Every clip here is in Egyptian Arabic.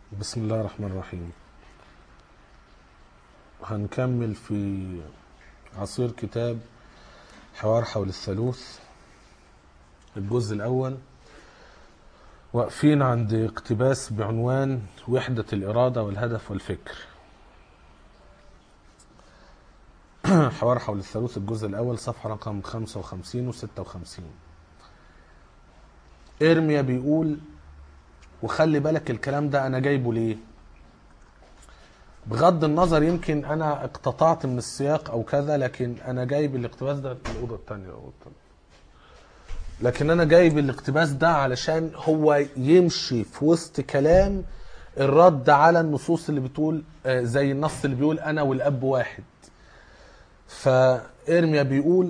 بسم الله الرحمن الرحيم هنكمل في عصير كتاب حوار حول الثالوث الجزء الأول واقفين عند اقتباس بعنوان وحدة الإرادة والهدف والفكر حوار حول الثالوث الجزء الأول صفحة رقم 55 و 56 إرميا بيقول وخلي بالك الكلام ده أنا جايبه ليه بغض النظر يمكن أنا اقتطعت من السياق أو كذا لكن أنا جايب الاقتباس ده الأوضة التانية الأوضة التانية. لكن أنا جايب الاقتباس ده علشان هو يمشي في وسط كلام الرد على النصوص اللي بتقول آه، زي النص اللي بيقول أنا والأب واحد فإرميا بيقول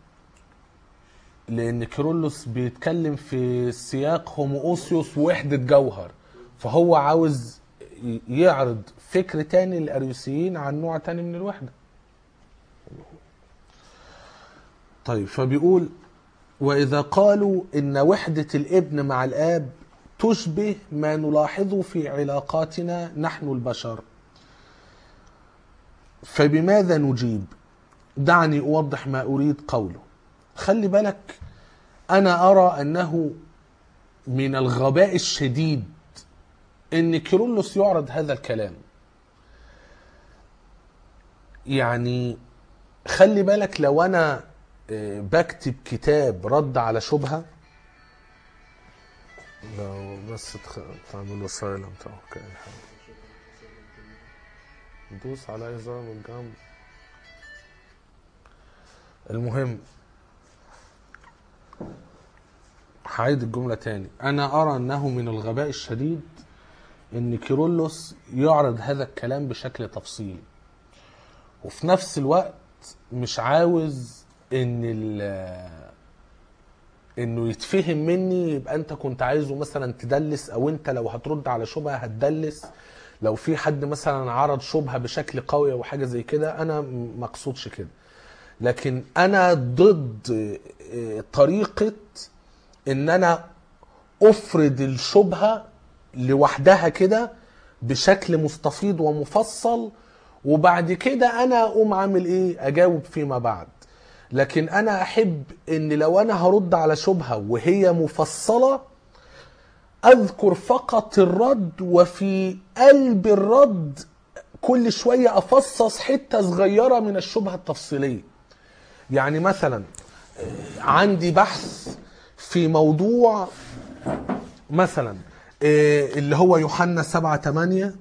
لان كيرلس بيتكلم في سياق هوموسيوس وحدة جوهر فهو عاوز ي- يعرض فكر تاني للاريوسيين عن نوع تاني من الوحدة طيب فبيقول واذا قالوا ان وحدة الابن مع الاب تشبه ما نلاحظه في علاقاتنا نحن البشر فبماذا نجيب دعني اوضح ما اريد قوله خلي بالك انا ارى انه من الغباء الشديد ان كيرلس يعرض هذا الكلام يعني خلي بالك لو انا آه، بكتب كتاب رد على شبهه لو بس تخ... تعملوا سايلنت اوكي دوس على اي زر من جنب المهم هعيد الجملة تاني أنا أرى أنه من الغباء الشديد أن كيرلس يعرض هذا الكلام بشكل تفصيلي وفي نفس الوقت مش عاوز أن ال- انه يتفهم مني يبقى انت كنت عايزه مثلا تدلس او انت لو هترد على شبهه هتدلس لو في حد مثلا عرض شبهه بشكل قوي او حاجه زي كده انا م- مقصودش كده لكن انا ضد آه، طريقه ان انا افرض الشبهه لوحدها كده بشكل مستفيض ومفصل وبعد كده انا اقوم عامل ايه اجاوب فيما بعد لكن انا احب ان لو انا هرد على شبهه وهي مفصله اذكر فقط الرد وفي قلب الرد كل شويه افصص حته صغيره من الشبهه التفصيليه يعني مثلا عندي بحث في موضوع مثلا آه، اللي هو يوحنا 7 8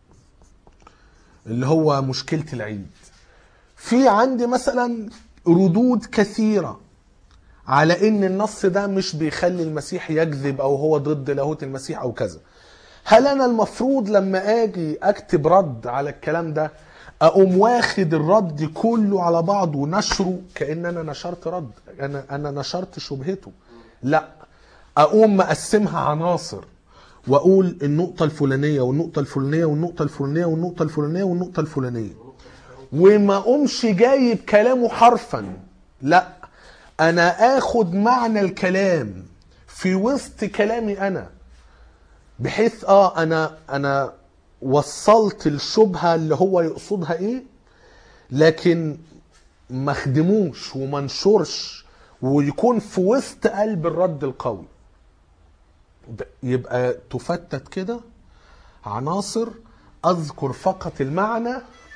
اللي هو مشكلة العيد في عندي مثلا ردود كثيرة على ان النص ده مش بيخلي المسيح يكذب او هو ضد لاهوت المسيح او كذا هل انا المفروض لما اجي اكتب رد على الكلام ده اقوم واخد الرد كله على بعضه ونشره كان انا نشرت رد انا انا نشرت شبهته لا اقوم مقسمها عناصر واقول النقطه الفلانيه والنقطه الفلانيه والنقطه الفلانيه والنقطه الفلانيه والنقطه الفلانيه وما اقومش جايب كلامه حرفا لا انا اخد معنى الكلام في وسط كلامي انا بحيث اه انا انا وصلت الشبهه اللي هو يقصدها ايه لكن ما خدموش وما نشرش ويكون في وسط قلب الرد القوي ب- يبقى تفتت كده عناصر اذكر فقط المعنى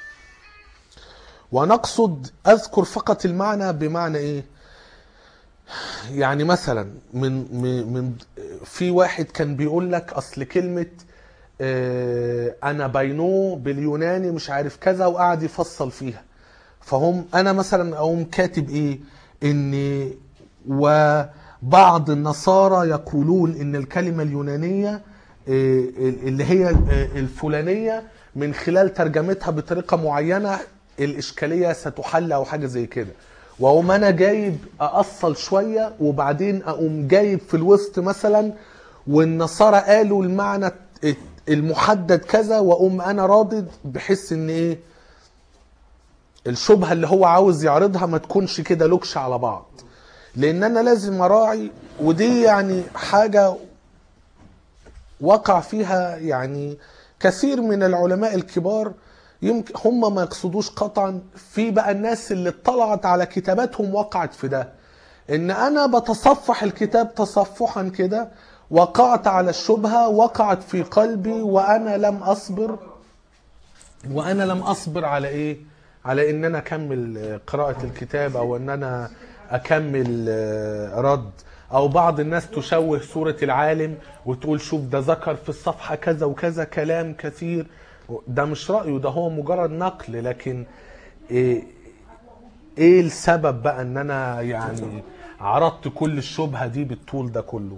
ونقصد اذكر فقط المعنى بمعنى ايه يعني مثلا من من من في واحد كان بيقول لك اصل كلمه آه، انا بينو باليوناني مش عارف كذا وقعد يفصل فيها فهم انا مثلا اقوم كاتب ايه ان وبعض النصارى يقولون ان الكلمه اليونانيه آه، اللي هي آه، الفلانيه من خلال ترجمتها بطريقه معينه الاشكاليه ستحل او حاجه زي كده واقوم انا جايب اقصل شويه وبعدين اقوم جايب في الوسط مثلا والنصارى قالوا المعنى المحدد كذا واقوم انا راضد بحيث ان ايه الشبهه اللي هو عاوز يعرضها ما تكونش كده لوكش على بعض لان انا لازم اراعي ودي يعني حاجه وقع فيها يعني كثير من العلماء الكبار يمكن هم ما يقصدوش قطعا في بقى الناس اللي اطلعت على كتاباتهم وقعت في ده ان انا بتصفح الكتاب تصفحا كده وقعت على الشبهة وقعت في قلبي وانا لم اصبر وانا لم اصبر على ايه على ان انا اكمل قراءة الكتاب او ان انا اكمل رد او بعض الناس تشوه صورة العالم وتقول شوف ده ذكر في الصفحة كذا وكذا كلام كثير ده مش رأيه ده هو مجرد نقل لكن ايه, إيه السبب بقى ان انا يعني عرضت كل الشبهة دي بالطول ده كله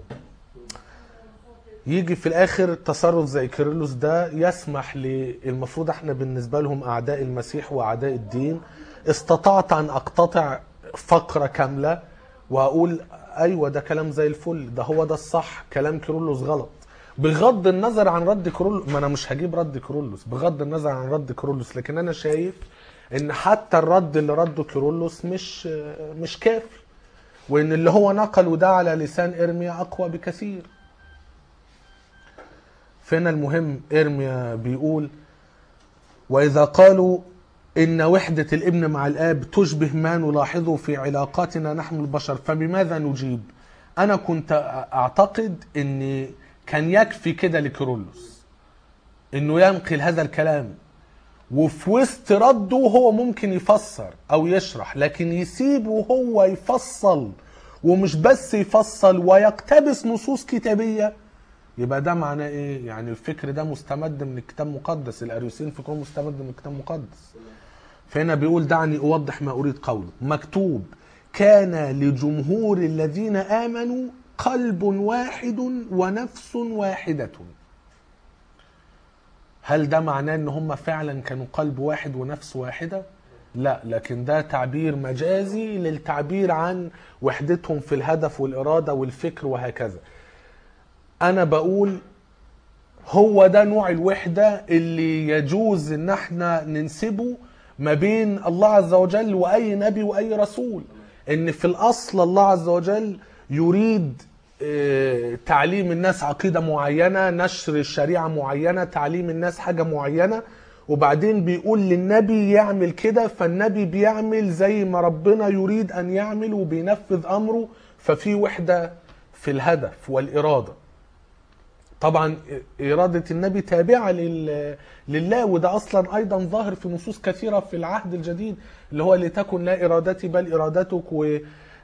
يجي في الاخر تصرف زي كيرلس ده يسمح للمفروض احنا بالنسبه لهم اعداء المسيح واعداء الدين استطعت ان اقتطع فقره كامله واقول ايوه ده كلام زي الفل ده هو ده الصح كلام كيرلس غلط بغض النظر عن رد كيرلس ما انا مش هجيب رد كيرلس بغض النظر عن رد كيرلس لكن انا شايف ان حتى الرد اللي رده كيرلس مش مش كافي وان اللي هو نقله ده على لسان ارميا اقوى بكثير فهنا المهم ارميا بيقول واذا قالوا ان وحده الابن مع الاب تشبه ما نلاحظه في علاقاتنا نحن البشر فبماذا نجيب انا كنت اعتقد ان كان يكفي كده لكيرلس انه ينقل هذا الكلام وفي وسط رده هو ممكن يفسر او يشرح لكن يسيبه هو يفصل ومش بس يفصل ويقتبس نصوص كتابيه يبقى ده معناه ايه؟ يعني الفكر ده مستمد من الكتاب المقدس، الاريوسيين فكرهم مستمد من الكتاب المقدس. فهنا بيقول دعني اوضح ما اريد قوله، مكتوب كان لجمهور الذين امنوا قلب واحد ونفس واحدة. هل ده معناه ان هم فعلا كانوا قلب واحد ونفس واحدة؟ لا لكن ده تعبير مجازي للتعبير عن وحدتهم في الهدف والإرادة والفكر وهكذا انا بقول هو ده نوع الوحدة اللي يجوز ان احنا ننسبه ما بين الله عز وجل واي نبي واي رسول ان في الاصل الله عز وجل يريد تعليم الناس عقيدة معينة نشر شريعة معينة تعليم الناس حاجة معينة وبعدين بيقول للنبي يعمل كده فالنبي بيعمل زي ما ربنا يريد ان يعمل وبينفذ امره ففي وحدة في الهدف والإرادة طبعا إرادة النبي تابعة لله وده أصلا أيضا ظاهر في نصوص كثيرة في العهد الجديد اللي هو لتكن لا إرادتي بل إرادتك و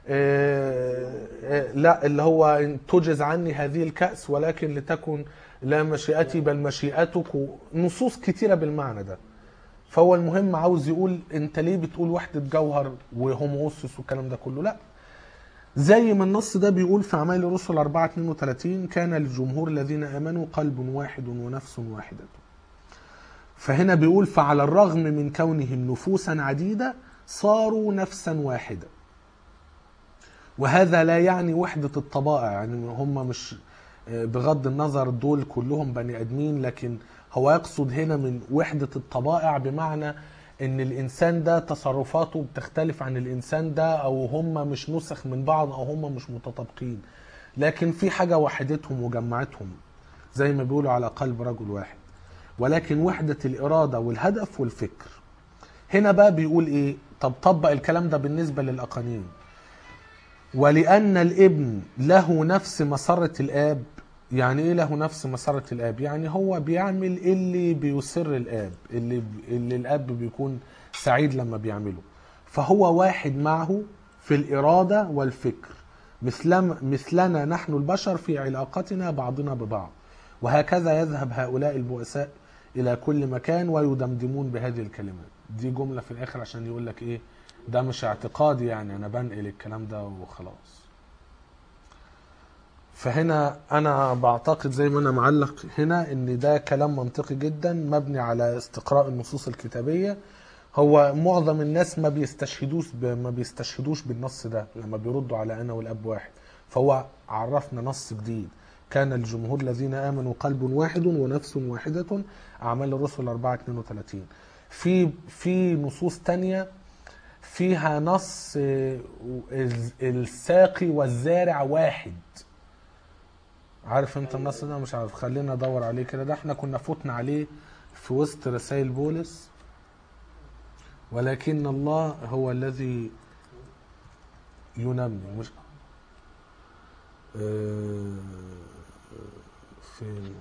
لا اللي هو تجز عني هذه الكأس ولكن لتكن لا مشيئتي بل مشيئتك نصوص كثيرة بالمعنى ده فهو المهم عاوز يقول انت ليه بتقول وحدة جوهر وهوموسس والكلام ده كله لا زي ما النص ده بيقول في أعمال الرسل 4 32 كان للجمهور الذين آمنوا قلب واحد ونفس واحدة فهنا بيقول فعلى الرغم من كونهم نفوسا عديدة صاروا نفسا واحدة وهذا لا يعني وحدة الطبائع يعني هم مش بغض النظر دول كلهم بني ادمين لكن هو يقصد هنا من وحدة الطبائع بمعنى ان الانسان ده تصرفاته بتختلف عن الانسان ده او هم مش نسخ من بعض او هم مش متطابقين لكن في حاجة وحدتهم وجمعتهم زي ما بيقولوا على قلب رجل واحد ولكن وحدة الإرادة والهدف والفكر هنا بقى بيقول ايه طب طبق الكلام ده بالنسبة للأقانيم ولأن الابن له نفس مسرة الآب يعني ايه له نفس مسرة الآب يعني هو بيعمل اللي بيسر الآب اللي, اللي الآب بيكون سعيد لما بيعمله فهو واحد معه في الإرادة والفكر مثل مثلنا نحن البشر في علاقتنا بعضنا ببعض وهكذا يذهب هؤلاء البؤساء إلى كل مكان ويدمدمون بهذه الكلمات دي جملة في الآخر عشان يقول لك إيه ده مش اعتقادي يعني أنا بنقل الكلام ده وخلاص فهنا انا بعتقد زي ما انا معلق هنا ان ده كلام منطقي جدا مبني على استقراء النصوص الكتابيه هو معظم الناس ما بيستشهدوش ب... ما بيستشهدوش بالنص ده لما بيردوا على انا والاب واحد فهو عرفنا نص جديد كان الجمهور الذين امنوا قلب واحد ونفس واحده اعمال الرسل 4 32 في في نصوص تانية فيها نص الساقي والزارع واحد عارف انت النص ده مش عارف خلينا ادور عليه كده ده احنا كنا فوتنا عليه في وسط رسائل بولس ولكن الله هو الذي ينمي مش آه، فين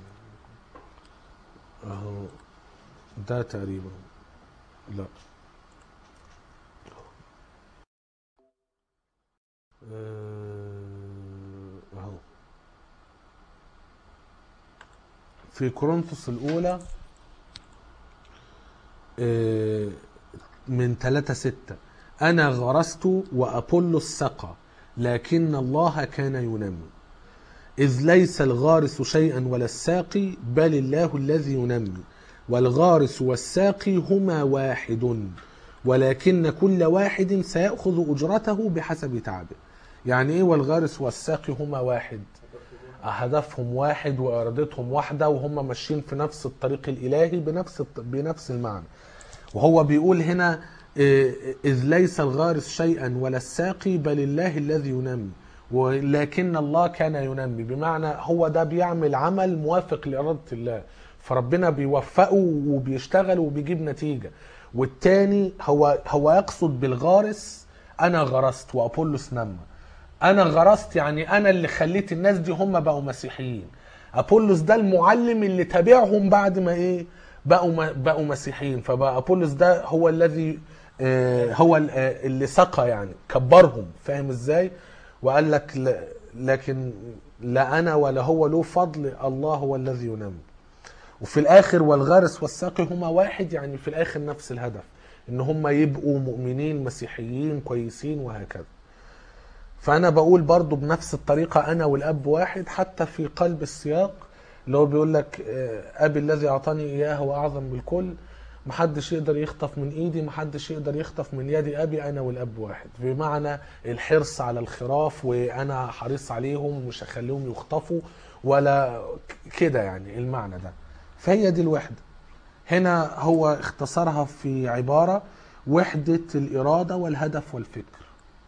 اهو ده تقريبا لا آه، اهو في كورنثوس الأولى آه، من 3 6 أنا غرست وأبولو سقى لكن الله كان ينمي إذ ليس الغارس شيئا ولا الساقي بل الله الذي ينمي والغارس والساقي هما واحد ولكن كل واحد سيأخذ أجرته بحسب تعبه يعني إيه والغارس والساقي هما واحد هدفهم واحد وإرادتهم واحدة وهم ماشيين في نفس الطريق الإلهي بنفس الط- بنفس المعنى وهو بيقول هنا إيه، إذ ليس الغارس شيئا ولا الساقي بل الله الذي ينمي ولكن الله كان ينمي بمعنى هو ده بيعمل عمل موافق لإرادة الله فربنا بيوفقه وبيشتغل وبيجيب نتيجة والتاني هو هو يقصد بالغارس أنا غرست وأبولس نمى انا غرست يعني انا اللي خليت الناس دي هم بقوا مسيحيين ابولس ده المعلم اللي تابعهم بعد ما ايه بقوا ما بقوا مسيحيين فبقى ابولس ده هو الذي آه، هو ال- آه، اللي سقى يعني كبرهم فاهم ازاي وقال لك ل- لكن لا انا ولا هو له فضل الله هو الذي ينمي وفي الاخر والغارس والساقي هما واحد يعني في الاخر نفس الهدف ان هما يبقوا مؤمنين مسيحيين كويسين وهكذا فانا بقول برضو بنفس الطريقه انا والاب واحد حتى في قلب السياق اللي هو بيقول لك آه، ابي الذي اعطاني اياه هو اعظم بالكل محدش يقدر يخطف من ايدي محدش يقدر يخطف من يد ابي انا والاب واحد بمعنى الحرص على الخراف وانا حريص عليهم ومش هخليهم يخطفوا ولا ك- كده يعني المعنى ده فهي دي الوحده هنا هو اختصرها في عباره وحده الاراده والهدف والفكر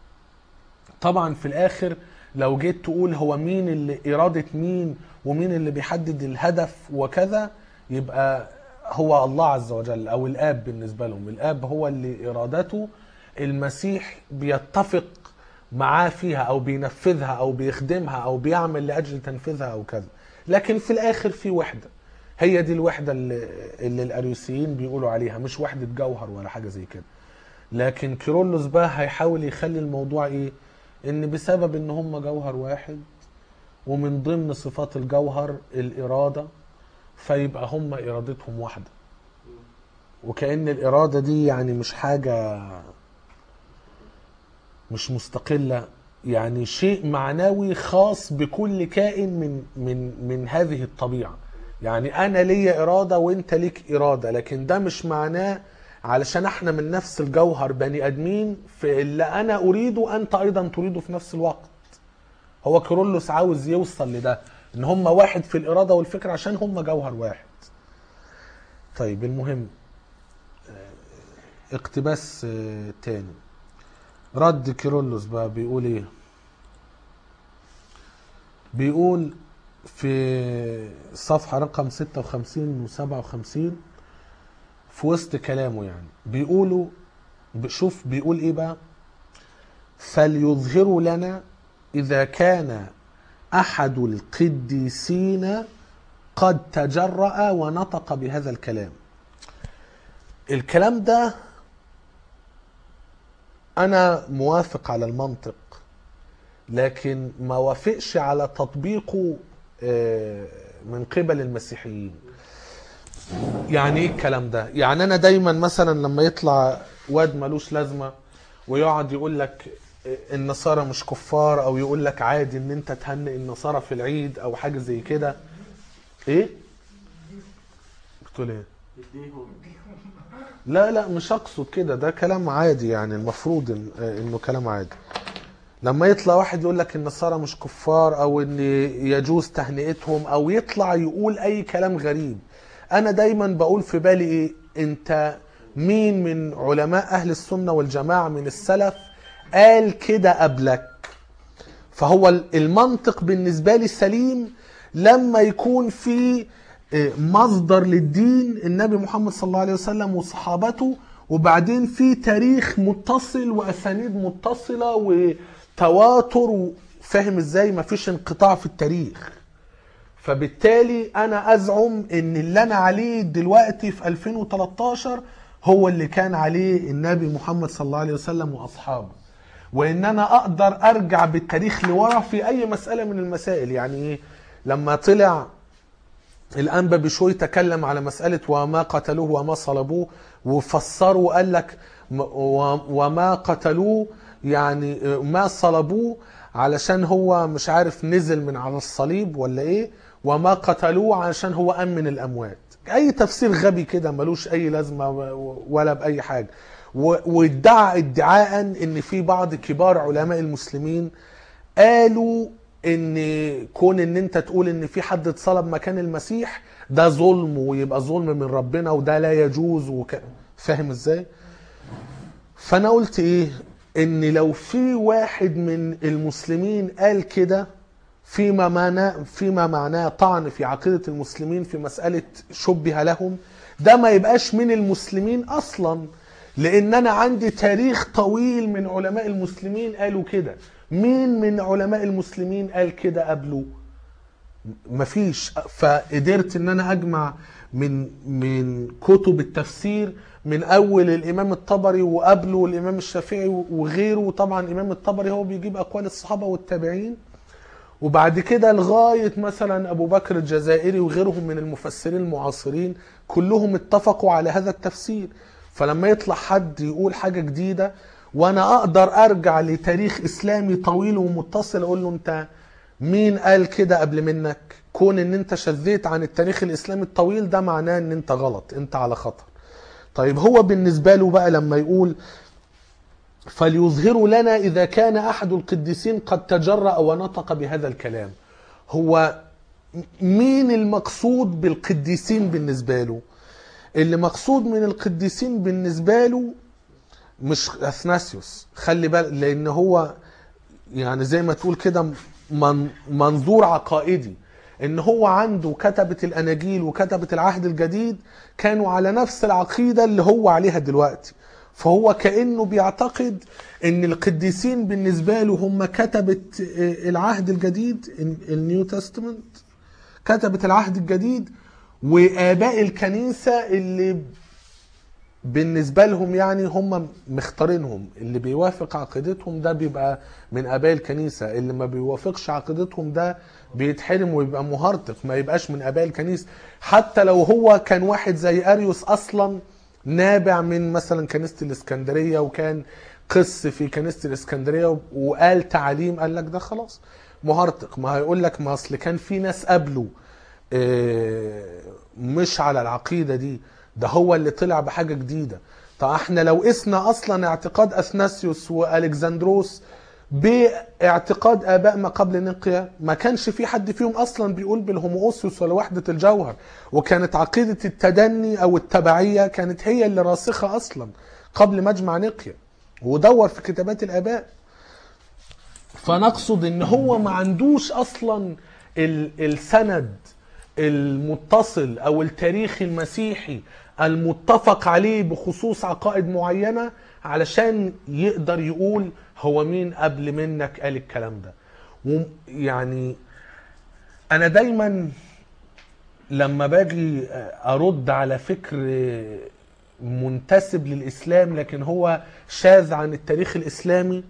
طبعا في الاخر لو جيت تقول هو مين اللي اراده مين ومين اللي بيحدد الهدف وكذا يبقى هو الله عز وجل او الاب بالنسبه لهم الاب هو اللي ارادته المسيح بيتفق معاه فيها او بينفذها او بيخدمها او بيعمل لاجل تنفيذها او كذا لكن في الاخر في وحده هي دي الوحده اللي, اللي الاريوسيين بيقولوا عليها مش وحده جوهر ولا حاجه زي كده لكن كيرلس بقى هيحاول يخلي الموضوع ايه ان بسبب ان هم جوهر واحد ومن ضمن صفات الجوهر الاراده فيبقى هم ارادتهم واحده وكأن الاراده دي يعني مش حاجه مش مستقله يعني شيء معنوي خاص بكل كائن من من من هذه الطبيعه يعني انا ليا اراده وانت ليك اراده لكن ده مش معناه علشان احنا من نفس الجوهر بني ادمين في اللي انا اريده انت ايضا تريده في نفس الوقت هو كيرلس عاوز يوصل لده ان هم واحد في الاراده والفكر عشان هم جوهر واحد طيب المهم آه، اقتباس آه، تاني رد كيرلس بقى بيقول ايه بيقول في صفحة رقم 56 و 57 في وسط كلامه يعني بيقولوا شوف بيقول ايه بقى فليظهروا لنا اذا كان احد القديسين قد تجرأ ونطق بهذا الكلام الكلام ده انا موافق على المنطق لكن ما وافقش على تطبيقه آه، من قبل المسيحيين يعني ايه الكلام ده يعني انا دايما مثلا لما يطلع واد ملوش لازمه ويقعد يقول لك النصارى مش كفار او يقول لك عادي ان انت تهنئ النصارى في العيد او حاجه زي كده ايه بتقول ايه يديهم لا لا مش اقصد كده ده كلام عادي يعني المفروض إن انه كلام عادي لما يطلع واحد يقول لك النصارى مش كفار او ان يجوز تهنئتهم او يطلع يقول اي كلام غريب انا دايما بقول في بالي ايه انت مين من علماء اهل السنه والجماعه من السلف قال كده قبلك فهو المنطق بالنسبه لي سليم لما يكون في آه، مصدر للدين النبي محمد صلى الله عليه وسلم وصحابته وبعدين في تاريخ متصل واسانيد متصله وتواتر و- فاهم ازاي مفيش انقطاع في التاريخ فبالتالي انا ازعم ان اللي انا عليه دلوقتي في 2013 هو اللي كان عليه النبي محمد صلى الله عليه وسلم واصحابه وان انا اقدر ارجع بالتاريخ لورا في اي مساله من المسائل يعني ايه لما طلع الانبا بشوي تكلم على مساله وما قتلوه وما صلبوه وفسره وقال لك م- و- وما قتلوه يعني ما صلبوه علشان هو مش عارف نزل من على الصليب ولا ايه وما قتلوه علشان هو قام من الاموات اي تفسير غبي كده ملوش اي لازمه و- ولا باي حاجه و- وادعى ادعاء ان في بعض كبار علماء المسلمين قالوا ان كون ان انت تقول ان في حد اتصلب مكان المسيح ده ظلم ويبقى ظلم من ربنا وده لا يجوز وك... فاهم ازاي فانا قلت ايه ان لو في واحد من المسلمين قال كده فيما معناه فيما معناه طعن في عقيده المسلمين في مساله شبه لهم ده ما يبقاش من المسلمين اصلا لان انا عندي تاريخ طويل من علماء المسلمين قالوا كده مين من علماء المسلمين قال كده قبله مفيش فقدرت ان انا اجمع من من كتب التفسير من اول الامام الطبري وقبله الامام الشافعي وغيره طبعا الامام الطبري هو بيجيب اقوال الصحابه والتابعين وبعد كده لغايه مثلا ابو بكر الجزائري وغيرهم من المفسرين المعاصرين كلهم اتفقوا على هذا التفسير فلما يطلع حد يقول حاجه جديده وانا اقدر ارجع لتاريخ اسلامي طويل ومتصل اقول له انت مين قال كده قبل منك كون ان انت شذيت عن التاريخ الاسلامي الطويل ده معناه ان انت غلط انت على خطر طيب هو بالنسبه له بقى لما يقول فليظهروا لنا اذا كان احد القديسين قد تجرأ ونطق بهذا الكلام هو مين المقصود بالقديسين بالنسبه له اللي مقصود من القديسين بالنسبه له مش اثناسيوس خلي بالك لان هو يعني زي ما تقول كده من منظور عقائدي ان هو عنده كتبة الاناجيل وكتبة العهد الجديد كانوا على نفس العقيدة اللي هو عليها دلوقتي فهو كأنه بيعتقد ان القديسين بالنسبة له هم كتبة العهد الجديد النيو تestament كتبة العهد الجديد وآباء الكنيسة اللي بالنسبة لهم يعني هم مختارينهم اللي بيوافق عقيدتهم ده بيبقى من آباء الكنيسة اللي ما بيوافقش عقيدتهم ده بيتحرم ويبقى مهرطق ما يبقاش من آباء الكنيسة حتى لو هو كان واحد زي أريوس أصلا نابع من مثلا كنيسة الإسكندرية وكان قس في كنيسة الإسكندرية وقال تعاليم قال لك ده خلاص مهرطق ما هيقول لك ما أصل كان في ناس قبله مش على العقيدة دي ده هو اللي طلع بحاجة جديدة طب احنا لو قسنا اصلا اعتقاد اثناسيوس والكسندروس باعتقاد اباء ما قبل نقيا ما كانش في حد فيهم اصلا بيقول بالهوموسيوس ولا وحدة الجوهر وكانت عقيدة التدني او التبعية كانت هي اللي راسخة اصلا قبل مجمع نقيا ودور في كتابات الاباء فنقصد ان هو ما عندوش اصلا السند المتصل او التاريخ المسيحي المتفق عليه بخصوص عقائد معينة علشان يقدر يقول هو مين قبل منك قال الكلام ده يعني انا دايما لما باجي ارد على فكر منتسب للاسلام لكن هو شاذ عن التاريخ الاسلامي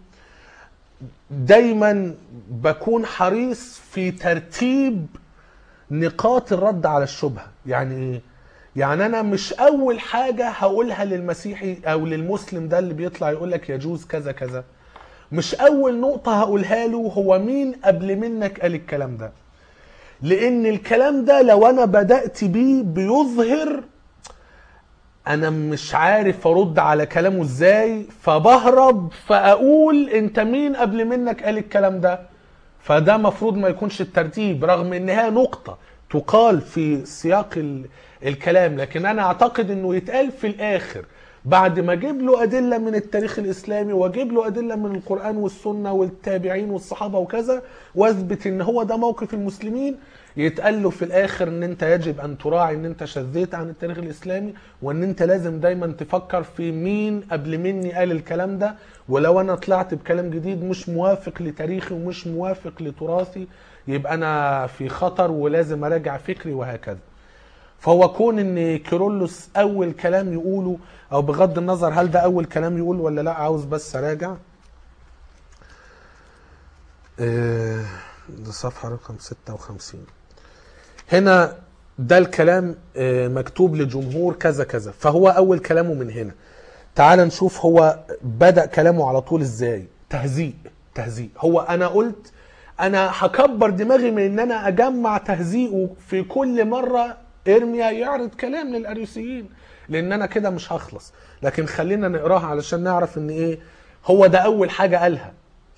دايما بكون حريص في ترتيب نقاط الرد على الشبهه يعني ايه يعني انا مش اول حاجه هقولها للمسيحي او للمسلم ده اللي بيطلع يقول لك يجوز كذا كذا مش اول نقطه هقولها له هو مين قبل منك قال الكلام ده لان الكلام ده لو انا بدات بيه بيظهر انا مش عارف ارد على كلامه ازاي فبهرب فاقول انت مين قبل منك قال الكلام ده فده مفروض ما يكونش الترتيب رغم انها نقطة تقال في سياق ال... الكلام لكن انا اعتقد انه يتقال في الاخر بعد ما اجيب له ادله من التاريخ الاسلامي واجيب له ادله من القران والسنه والتابعين والصحابه وكذا واثبت ان هو ده موقف المسلمين يتقال له في الاخر ان انت يجب ان تراعي ان انت شذيت عن التاريخ الاسلامي وان انت لازم دايما تفكر في مين قبل مني قال الكلام ده ولو انا طلعت بكلام جديد مش موافق لتاريخي ومش موافق لتراثي يبقى انا في خطر ولازم اراجع فكري وهكذا فهو كون ان كيرلس اول كلام يقوله او بغض النظر هل ده اول كلام يقول ولا لا عاوز بس اراجع آه، ده صفحة رقم 56 هنا ده الكلام آه، مكتوب لجمهور كذا كذا فهو اول كلامه من هنا تعال نشوف هو بدأ كلامه على طول ازاي تهزيء تهزيء هو انا قلت انا هكبر دماغي من ان انا اجمع تهزيئه في كل مرة ارميا يعرض كلام للاريوسيين لان انا كده مش هخلص لكن خلينا نقراها علشان نعرف ان ايه هو ده اول حاجة قالها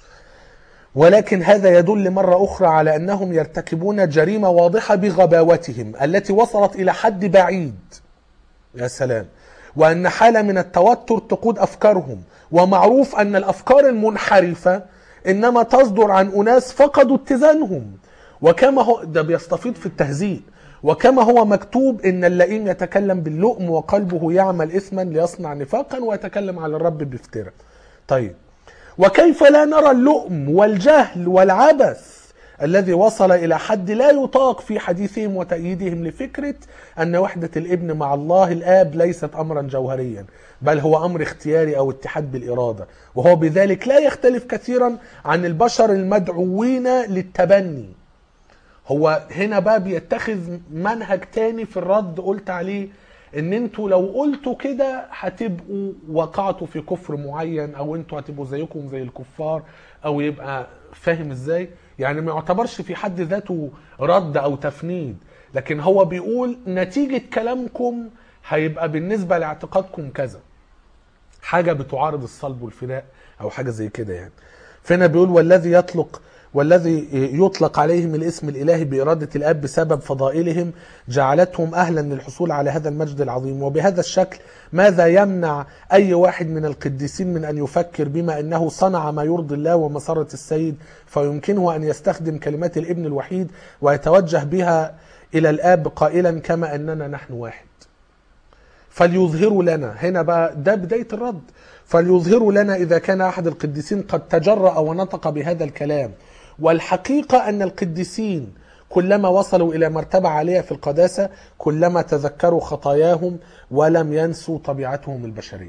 ولكن هذا يدل مرة أخرى على أنهم يرتكبون جريمة واضحة بغباوتهم التي وصلت إلى حد بعيد يا سلام وأن حالة من التوتر تقود أفكارهم ومعروف أن الأفكار المنحرفة إنما تصدر عن أناس فقدوا اتزانهم وكما هو ده بيستفيض في التهزيء وكما هو مكتوب إن اللئيم يتكلم باللؤم وقلبه يعمل إثما ليصنع نفاقا ويتكلم على الرب بافتراء طيب وكيف لا نرى اللؤم والجهل والعبث الذي وصل الى حد لا يطاق في حديثهم وتأييدهم لفكره ان وحده الابن مع الله الاب ليست امرا جوهريا بل هو امر اختياري او اتحاد بالاراده وهو بذلك لا يختلف كثيرا عن البشر المدعوين للتبني هو هنا بقى بيتخذ منهج تاني في الرد قلت عليه ان انتوا لو قلتوا كده هتبقوا وقعتوا في كفر معين او انتوا هتبقوا زيكم زي الكفار او يبقى فاهم ازاي يعني ما يعتبرش في حد ذاته رد او تفنيد لكن هو بيقول نتيجة كلامكم هيبقى بالنسبة لاعتقادكم كذا حاجة بتعارض الصلب والفداء او حاجة زي كده يعني فهنا بيقول والذي يطلق والذي يطلق عليهم الاسم الالهي باراده الاب بسبب فضائلهم جعلتهم اهلا للحصول على هذا المجد العظيم وبهذا الشكل ماذا يمنع اي واحد من القديسين من ان يفكر بما انه صنع ما يرضي الله ومسره السيد فيمكنه ان يستخدم كلمات الابن الوحيد ويتوجه بها الى الاب قائلا كما اننا نحن واحد فليظهروا لنا هنا بقى ده بداية الرد فليظهروا لنا إذا كان أحد القديسين قد تجرأ ونطق بهذا الكلام والحقيقة أن القديسين كلما وصلوا إلى مرتبة عالية في القداسة كلما تذكروا خطاياهم ولم ينسوا طبيعتهم البشرية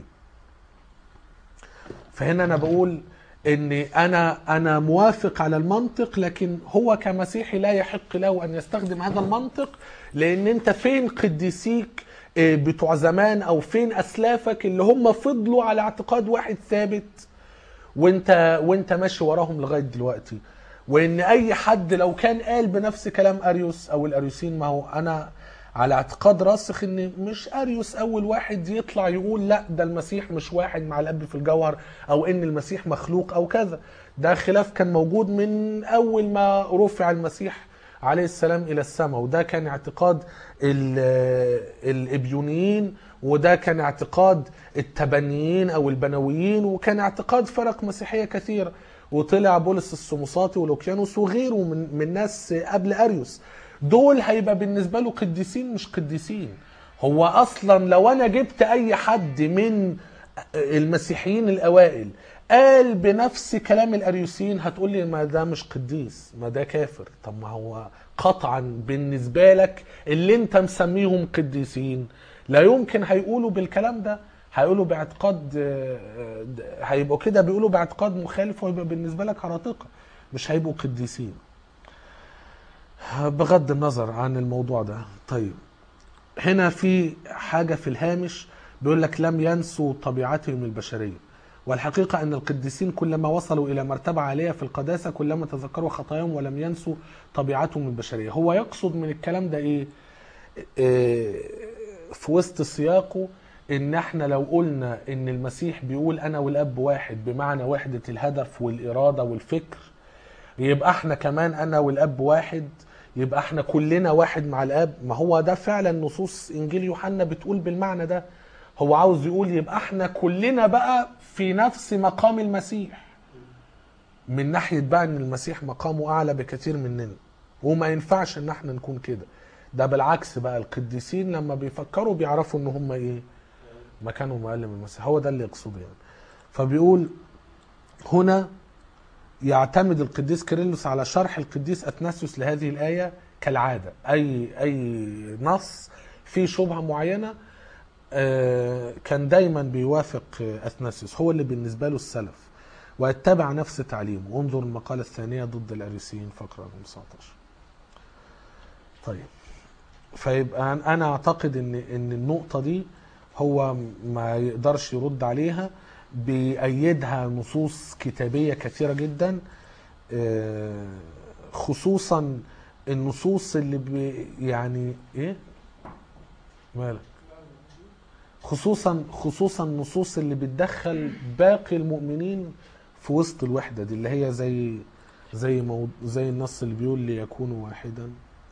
فهنا أنا بقول ان انا انا موافق على المنطق لكن هو كمسيحي لا يحق له ان يستخدم هذا المنطق لان انت فين قديسيك آه، بتوع زمان او فين اسلافك اللي هم فضلوا على اعتقاد واحد ثابت وانت وانت ماشي وراهم لغايه دلوقتي وان اي حد لو كان قال بنفس كلام اريوس او الاريوسين ما هو انا على اعتقاد راسخ ان مش اريوس اول واحد يطلع يقول لا ده المسيح مش واحد مع الاب في الجوهر او ان المسيح مخلوق او كذا ده خلاف كان موجود من اول ما رفع المسيح عليه السلام الى السماء وده كان اعتقاد ال- الابيونيين وده كان اعتقاد التبنيين او البنويين وكان اعتقاد فرق مسيحيه كثيره وطلع بولس السموساطي ولوكيانوس وغيره من من ناس قبل اريوس دول هيبقى بالنسبه له قديسين مش قديسين هو اصلا لو انا جبت اي حد من المسيحيين الاوائل قال بنفس كلام الاريوسيين هتقول لي ما ده مش قديس ما ده كافر طب ما هو قطعا بالنسبه لك اللي انت مسميهم قديسين لا يمكن هيقولوا بالكلام ده هيقولوا باعتقاد آه، آه، هيبقوا كده بيقولوا باعتقاد مخالف ويبقى بالنسبه لك هراطقه مش هيبقوا قديسين بغض النظر عن الموضوع ده طيب هنا في حاجة في الهامش بيقول لك لم ينسوا طبيعتهم البشرية والحقيقة أن القديسين كلما وصلوا إلى مرتبة عالية في القداسة كلما تذكروا خطاياهم ولم ينسوا طبيعتهم البشرية هو يقصد من الكلام ده إيه, إيه في وسط سياقه ان احنا لو قلنا ان المسيح بيقول انا والاب واحد بمعنى وحدة الهدف والارادة والفكر يبقى احنا كمان انا والاب واحد يبقى احنا كلنا واحد مع الاب ما هو ده فعلا نصوص انجيل يوحنا بتقول بالمعنى ده هو عاوز يقول يبقى احنا كلنا بقى في نفس مقام المسيح من ناحية بقى ان المسيح مقامه اعلى بكثير مننا وما ينفعش ان احنا نكون كده ده بالعكس بقى القديسين لما بيفكروا بيعرفوا ان هم ايه مكانهم اقل من المسيح هو ده اللي يقصده يعني فبيقول هنا يعتمد القديس كيرلس على شرح القديس اثناسيوس لهذه الايه كالعاده اي اي نص فيه شبهه معينه آه، كان دايما بيوافق آه، اثناسيوس هو اللي بالنسبه له السلف ويتبع نفس تعليمه انظر المقاله الثانيه ضد الاريسيين فقره رقم 19 طيب فيبقى انا اعتقد ان ان النقطه دي هو ما يقدرش يرد عليها بيأيدها نصوص كتابيه كثيره جدا آه، خصوصا النصوص اللي بي يعني ايه مالك خصوصا خصوصا النصوص اللي بتدخل باقي المؤمنين في وسط الوحده دي اللي هي زي زي مو زي النص اللي بيقول ليكونوا واحدا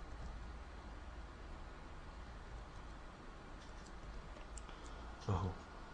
اهو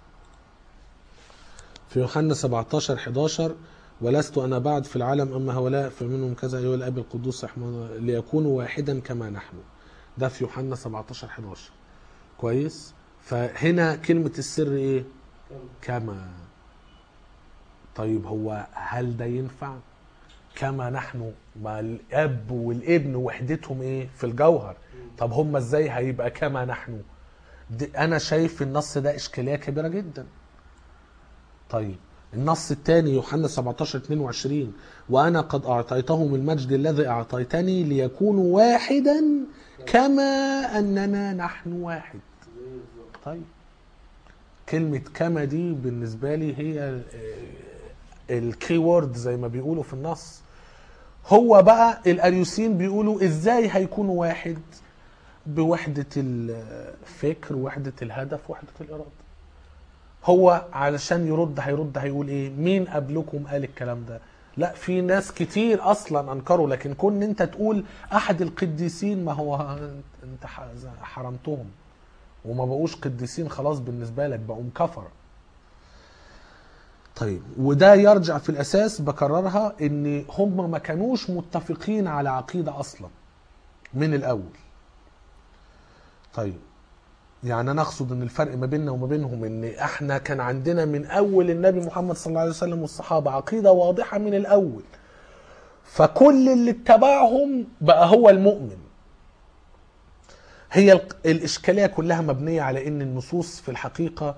في يوحنا 17 11 ولست انا بعد في العالم اما هؤلاء فمنهم كذا ايها الاب القدوس رحمه ليكونوا واحدا كما نحن ده في يوحنا 17 11 كويس فهنا كلمه السر ايه كما طيب هو هل ده ينفع كما نحن ما الاب والابن وحدتهم ايه في الجوهر طب هم ازاي هيبقى كما نحن دي انا شايف النص ده اشكاليه كبيره جدا طيب النص الثاني يوحنا 17 22 وانا قد اعطيتهم المجد الذي اعطيتني ليكونوا واحدا كما اننا نحن واحد طيب كلمة كما دي بالنسبة لي هي الكي وورد زي ما بيقولوا في النص هو بقى الاريوسين بيقولوا ازاي هيكونوا واحد بوحدة الفكر وحدة الهدف وحدة الإرادة هو علشان يرد هيرد هيقول ايه مين قبلكم قال الكلام ده لا في ناس كتير اصلا انكروا لكن كون انت تقول احد القديسين ما هو انت حرمتهم وما بقوش قديسين خلاص بالنسبه لك بقوا كفر طيب وده يرجع في الاساس بكررها ان هم ما كانوش متفقين على عقيده اصلا من الاول طيب يعني انا اقصد ان الفرق ما بيننا وما بينهم ان احنا كان عندنا من اول النبي محمد صلى الله عليه وسلم والصحابه عقيده واضحه من الاول فكل اللي اتبعهم بقى هو المؤمن هي الاشكاليه كلها مبنيه على ان النصوص في الحقيقه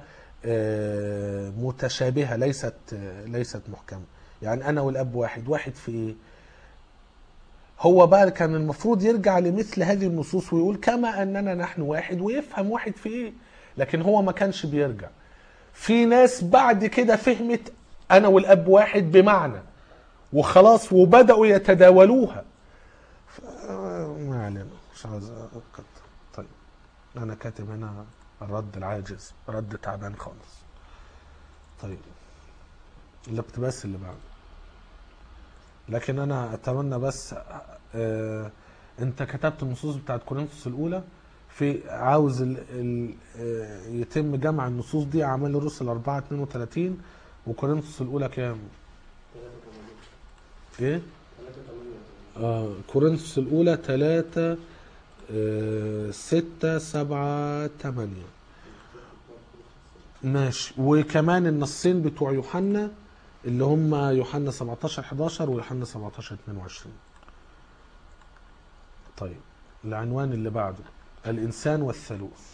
متشابهه ليست ليست محكمه يعني انا والاب واحد واحد في ايه هو بقى كان المفروض يرجع لمثل هذه النصوص ويقول كما اننا نحن واحد ويفهم واحد في ايه لكن هو ما كانش بيرجع في ناس بعد كده فهمت انا والاب واحد بمعنى وخلاص وبداوا يتداولوها ف... ما علينا مش عاوز أكتر. طيب انا كاتب هنا الرد العاجز رد تعبان خالص طيب الاقتباس اللي بعده لكن انا اتمنى بس آه انت كتبت النصوص بتاعت كورنثوس الاولى في عاوز ال ال آه يتم جمع النصوص دي اعمال الرسل 4 32 وكورنثوس الاولى كام؟ ايه؟ اه كورنثوس الاولى 3 آه 6 7 8 ماشي وكمان النصين بتوع يوحنا اللي هم يوحنا 17 11 ويوحنا 17 22 طيب العنوان اللي بعده الإنسان والثالوث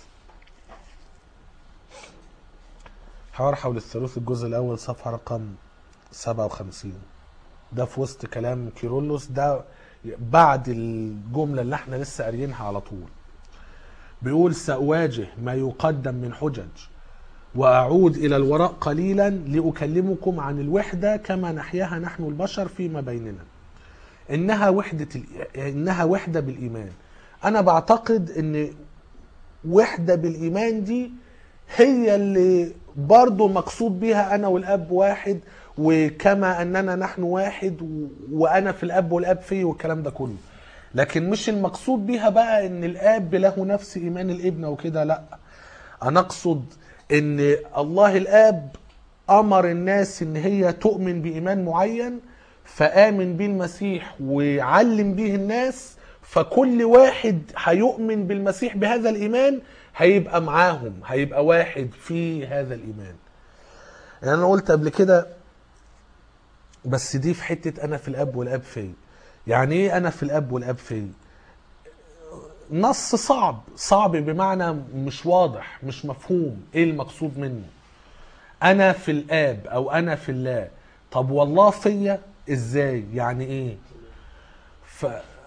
حوار حول الثالوث الجزء الأول صفحة رقم 57 ده في وسط كلام كيرلس ده بعد الجملة اللي احنا لسه قاريينها على طول بيقول سأواجه ما يقدم من حجج وأعود إلى الوراء قليلا لأكلمكم عن الوحدة كما نحياها نحن البشر فيما بيننا إنها وحدة إنها وحدة بالإيمان أنا بعتقد إن وحدة بالإيمان دي هي اللي برضو مقصود بها أنا والأب واحد وكما أننا نحن واحد وأنا في الأب والأب فيه والكلام ده كله لكن مش المقصود بها بقى إن الأب له نفس إيمان الابن وكده لأ أنا أقصد ان الله الاب امر الناس ان هي تؤمن بايمان معين فامن بيه المسيح وعلم بيه الناس فكل واحد هيؤمن بالمسيح بهذا الايمان هيبقى معاهم هيبقى واحد في هذا الايمان يعني انا قلت قبل كده بس دي في حته انا في الاب والاب في يعني ايه انا في الاب والاب في نص صعب صعب بمعنى مش واضح مش مفهوم ايه المقصود منه انا في الاب او انا في الله طب والله فيا ازاي يعني ايه ف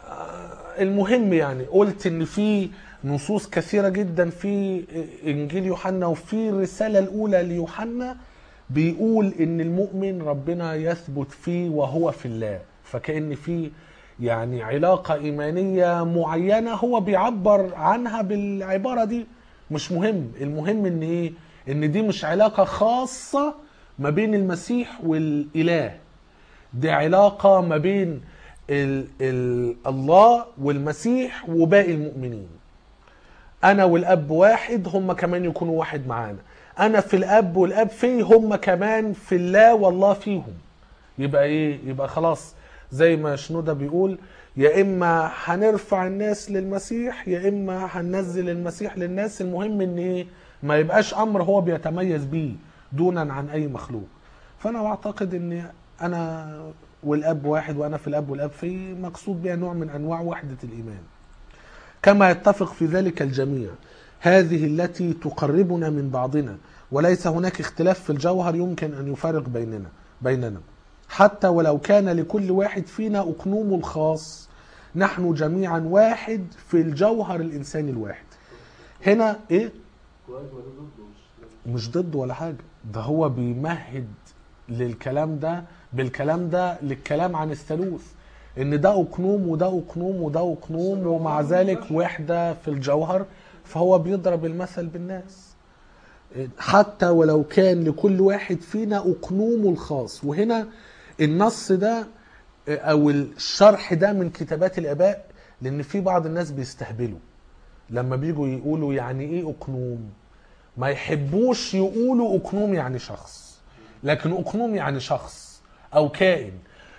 المهم يعني قلت ان في نصوص كثيرة جدا في انجيل يوحنا وفي الرسالة الاولى ليوحنا بيقول ان المؤمن ربنا يثبت فيه وهو في الله فكأن في يعني علاقة إيمانية معينة هو بيعبر عنها بالعبارة دي مش مهم المهم ان ايه ان دي مش علاقة خاصة ما بين المسيح والإله دي علاقة ما بين ال ال الله والمسيح وباقي المؤمنين انا والاب واحد هم كمان يكونوا واحد معانا انا في الاب والاب فيه هم كمان في الله والله فيهم يبقى ايه يبقى خلاص زي ما شنودة بيقول يا اما هنرفع الناس للمسيح يا اما هننزل المسيح للناس المهم ان ايه ما يبقاش امر هو بيتميز بيه دونا عن اي مخلوق فانا بعتقد ان انا والاب واحد وانا في الاب والاب فيه مقصود بها نوع من انواع وحده الايمان كما يتفق في ذلك الجميع هذه التي تقربنا من بعضنا وليس هناك اختلاف في الجوهر يمكن ان يفرق بيننا بيننا حتى ولو كان لكل واحد فينا اقنومه الخاص نحن جميعا واحد في الجوهر الانساني الواحد هنا ايه كويس ما ده ضده مش مش ضد ولا حاجه ده هو بيمهد للكلام ده بالكلام ده للكلام عن الثالوث ان ده اقنوم وده اقنوم وده اقنوم ومع ذلك وحده في الجوهر فهو بيضرب المثل بالناس حتى ولو كان لكل واحد فينا اقنومه الخاص وهنا النص ده او الشرح ده من كتابات الاباء لان في بعض الناس بيستهبلوا لما بيجوا يقولوا يعني ايه اقنوم ما يحبوش يقولوا اقنوم يعني شخص لكن اقنوم يعني شخص او كائن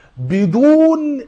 بدون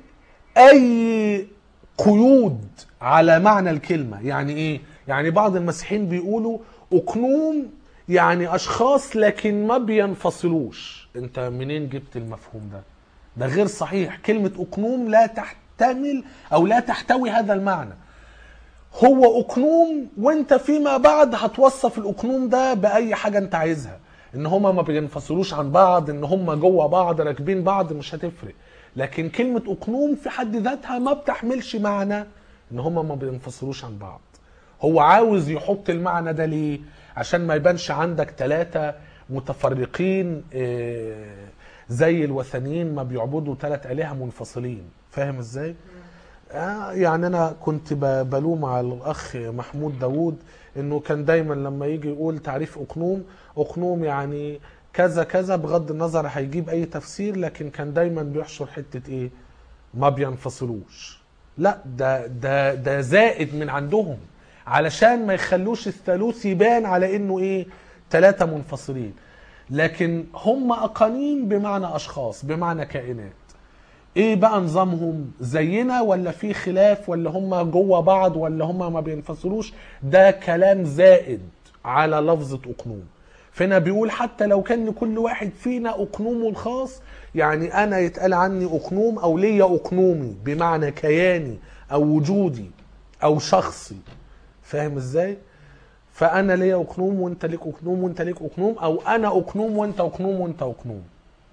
اي قيود على معنى الكلمه يعني ايه يعني بعض المسيحيين بيقولوا اقنوم يعني اشخاص لكن ما بينفصلوش انت منين جبت المفهوم ده ده غير صحيح كلمه اقنوم لا تحتمل او لا تحتوي هذا المعنى هو اقنوم وانت فيما بعد هتوصف الاقنوم ده باي حاجه انت عايزها ان هما ما بينفصلوش عن بعض ان هما جوه بعض راكبين بعض مش هتفرق لكن كلمه اقنوم في حد ذاتها ما بتحملش معنى ان هما ما بينفصلوش عن بعض هو عاوز يحط المعنى ده ليه عشان ما يبانش عندك ثلاثة متفرقين آه، زي الوثنيين ما بيعبدوا ثلاث آلهة منفصلين فاهم ازاي؟ آه، يعني انا كنت ب- بلوم على الاخ محمود داوود انه كان دايما لما يجي يقول تعريف اقنوم اقنوم يعني كذا كذا بغض النظر هيجيب اي تفسير لكن كان دايما بيحشر حته ايه ما بينفصلوش لا ده ده ده زائد من عندهم علشان ما يخلوش الثالوث يبان على انه ايه ثلاثه منفصلين لكن هم اقانيم بمعنى اشخاص بمعنى كائنات ايه بقى نظامهم زينا ولا في خلاف ولا هم جوه بعض ولا هم ما بينفصلوش ده كلام زائد على لفظة اقنوم فهنا بيقول حتى لو كان لكل واحد فينا اقنومه الخاص يعني انا يتقال عني اقنوم او ليا اقنومي بمعنى كياني او وجودي او شخصي فاهم ازاي فانا ليا اقنوم وانت ليك اقنوم وانت ليك اقنوم او انا اقنوم وانت اقنوم وانت اقنوم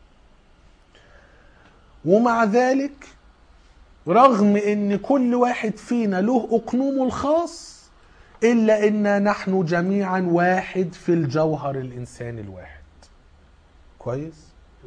ومع ذلك رغم ان كل واحد فينا له اقنومه الخاص الا ان نحن جميعا واحد في الجوهر الانساني الواحد كويس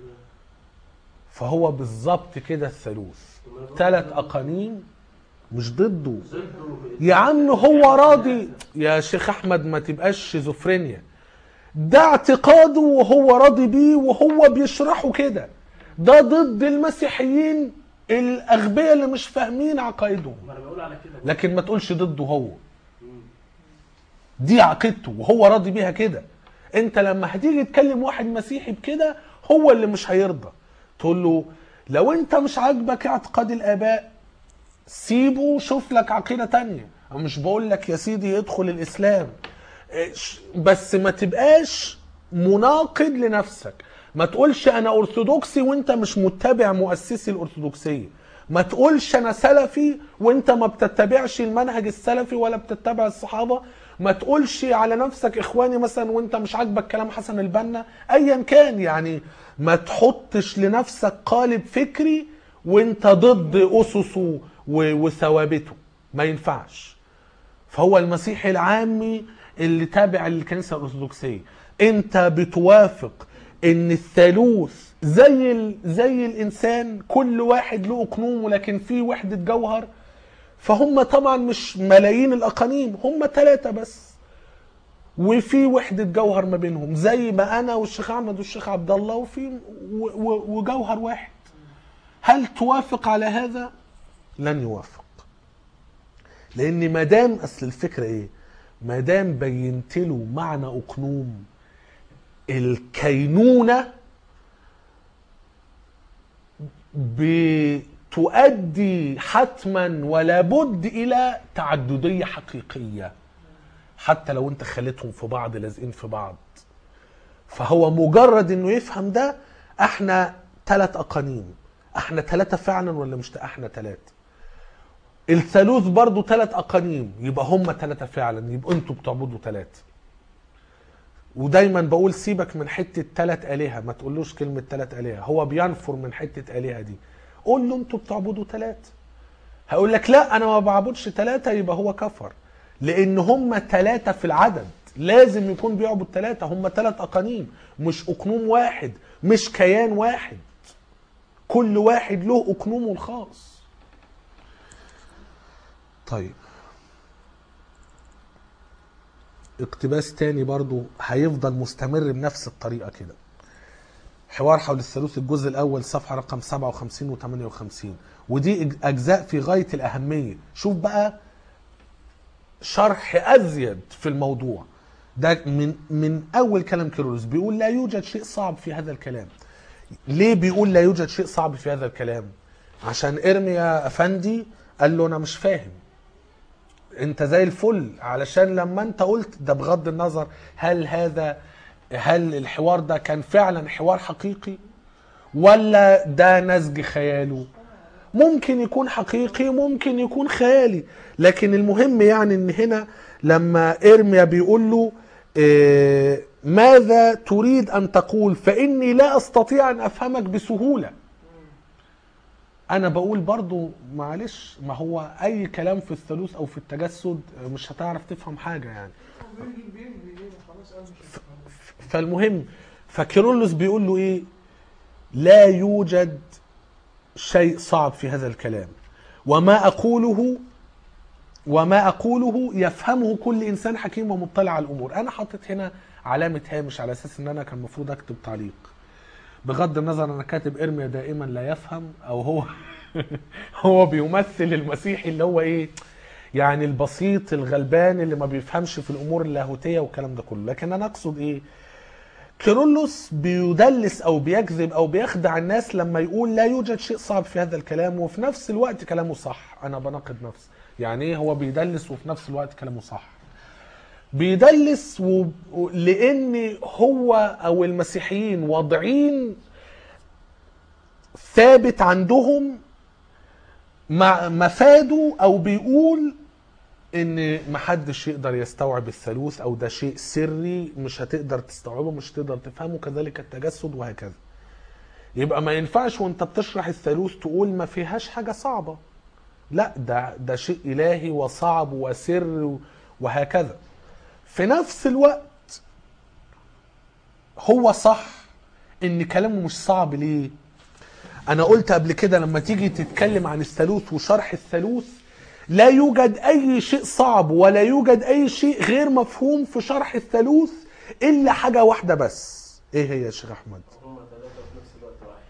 فهو بالظبط كده الثالوث ثلاث اقانيم مش ضده ضده يا عم هو راضي يا شيخ احمد ما تبقاش شيزوفرينيا ده اعتقاده وهو راضي بيه وهو بيشرحه كده ده ضد المسيحيين الاغبياء اللي مش فاهمين عقائدهم ما انا بقول على كده لكن ما تقولش ضده هو دي عقيدته وهو راضي بيها كده انت لما هتيجي تكلم واحد مسيحي بكده هو اللي مش هيرضى تقول له لو انت مش عاجبك اعتقاد الاباء سيبه وشوف لك عقيده تانية أنا مش بقول لك يا سيدي ادخل الاسلام إيش- بس ما تبقاش مناقض لنفسك ما تقولش انا ارثوذكسي وانت مش متبع مؤسسي الارثوذكسيه ما تقولش انا سلفي وانت ما بتتبعش المنهج السلفي ولا بتتبع الصحابه ما تقولش على نفسك اخواني مثلا وانت مش عاجبك كلام حسن البنا ايا كان يعني ما تحطش لنفسك قالب فكري وانت ضد اسسه و- وثوابته ما ينفعش فهو المسيحي العامي اللي تابع للكنيسه الارثوذكسيه انت بتوافق ان الثالوث زي ال... زي الانسان كل واحد له اقنوم ولكن في وحده جوهر فهم طبعا مش ملايين الاقانيم هم ثلاثه بس وفي وحده جوهر ما بينهم زي ما انا والشيخ احمد والشيخ عبد الله وفي و... و... وجوهر واحد هل توافق على هذا لن يوافق لان ما دام اصل الفكره ايه ما دام بينت له معنى اقنوم الكينونه بتؤدي حتما ولا بد الى تعدديه حقيقيه حتى لو انت خليتهم في بعض لازقين في بعض فهو مجرد انه يفهم ده احنا ثلاث اقانيم احنا ثلاثه فعلا ولا مش احنا ثلاثه الثالوث برضو ثلاث اقانيم يبقى هم ثلاثه فعلا يبقى انتوا بتعبدوا ثلاثه ودايما بقول سيبك من حته ثلاث الهه ما تقولوش كلمه ثلاث الهه هو بينفر من حته الهه دي قول له انتوا بتعبدوا ثلاثه هيقول لك لا انا ما بعبدش ثلاثه يبقى هو كفر لان هم ثلاثه في العدد لازم يكون بيعبد ثلاثه هم ثلاث اقانيم مش اقنوم واحد مش كيان واحد كل واحد له اقنومه الخاص طيب اقتباس تاني برضو هيفضل مستمر بنفس الطريقة كده حوار حول الثالوث الجزء الأول صفحة رقم 57 و 58 ودي أج- أجزاء في غاية الأهمية شوف بقى شرح أزيد في الموضوع ده من من أول كلام كيرلس بيقول لا يوجد شيء صعب في هذا الكلام ليه بيقول لا يوجد شيء صعب في هذا الكلام عشان ارميا افندي قال له انا مش فاهم انت زي الفل علشان لما انت قلت ده بغض النظر هل هذا هل الحوار ده كان فعلا حوار حقيقي ولا ده نسج خياله ممكن يكون حقيقي ممكن يكون خيالي لكن المهم يعني ان هنا لما ارميا بيقول له آه، ماذا تريد ان تقول فاني لا استطيع ان افهمك بسهوله انا بقول برضو معلش ما هو اي كلام في الثالوث او في التجسد مش هتعرف تفهم حاجه يعني بيجي بيجي ايه خلاص قال مش هفهم. فالمهم فكيرلس بيقول له ايه لا يوجد شيء صعب في هذا الكلام وما اقوله وما اقوله يفهمه كل انسان حكيم ومطلع على الامور انا حاطط هنا علامه هامش على اساس ان انا كان المفروض اكتب تعليق بغض النظر انا كاتب ارميا دائما لا يفهم او هو هو بيمثل المسيحي اللي هو ايه يعني البسيط الغلبان اللي ما بيفهمش في الامور اللاهوتيه والكلام ده كله لكن انا اقصد ايه كيرلس بيدلس او بيكذب او بيخدع الناس لما يقول لا يوجد شيء صعب في هذا الكلام وفي نفس الوقت كلامه صح انا بناقض نفسي يعني ايه هو بيدلس وفي نفس الوقت كلامه صح بيدلس و... و- لان هو او المسيحيين واضعين ثابت عندهم مع مفاده او بيقول ان محدش يقدر يستوعب الثالوث او ده شيء سري مش هتقدر تستوعبه مش هتقدر تفهمه كذلك التجسد وهكذا يبقى ما ينفعش وانت بتشرح الثالوث تقول ما فيهاش حاجة صعبة لا ده ده شيء الهي وصعب وسر وهكذا في نفس الوقت هو صح ان كلامه مش صعب ليه انا قلت قبل كده لما تيجي تتكلم عن الثالوث وشرح الثالوث لا يوجد اي شيء صعب ولا يوجد اي شيء غير مفهوم في شرح الثالوث الا حاجه واحده بس ايه هي يا شيخ احمد هما ثلاثة في نفس الوقت واحد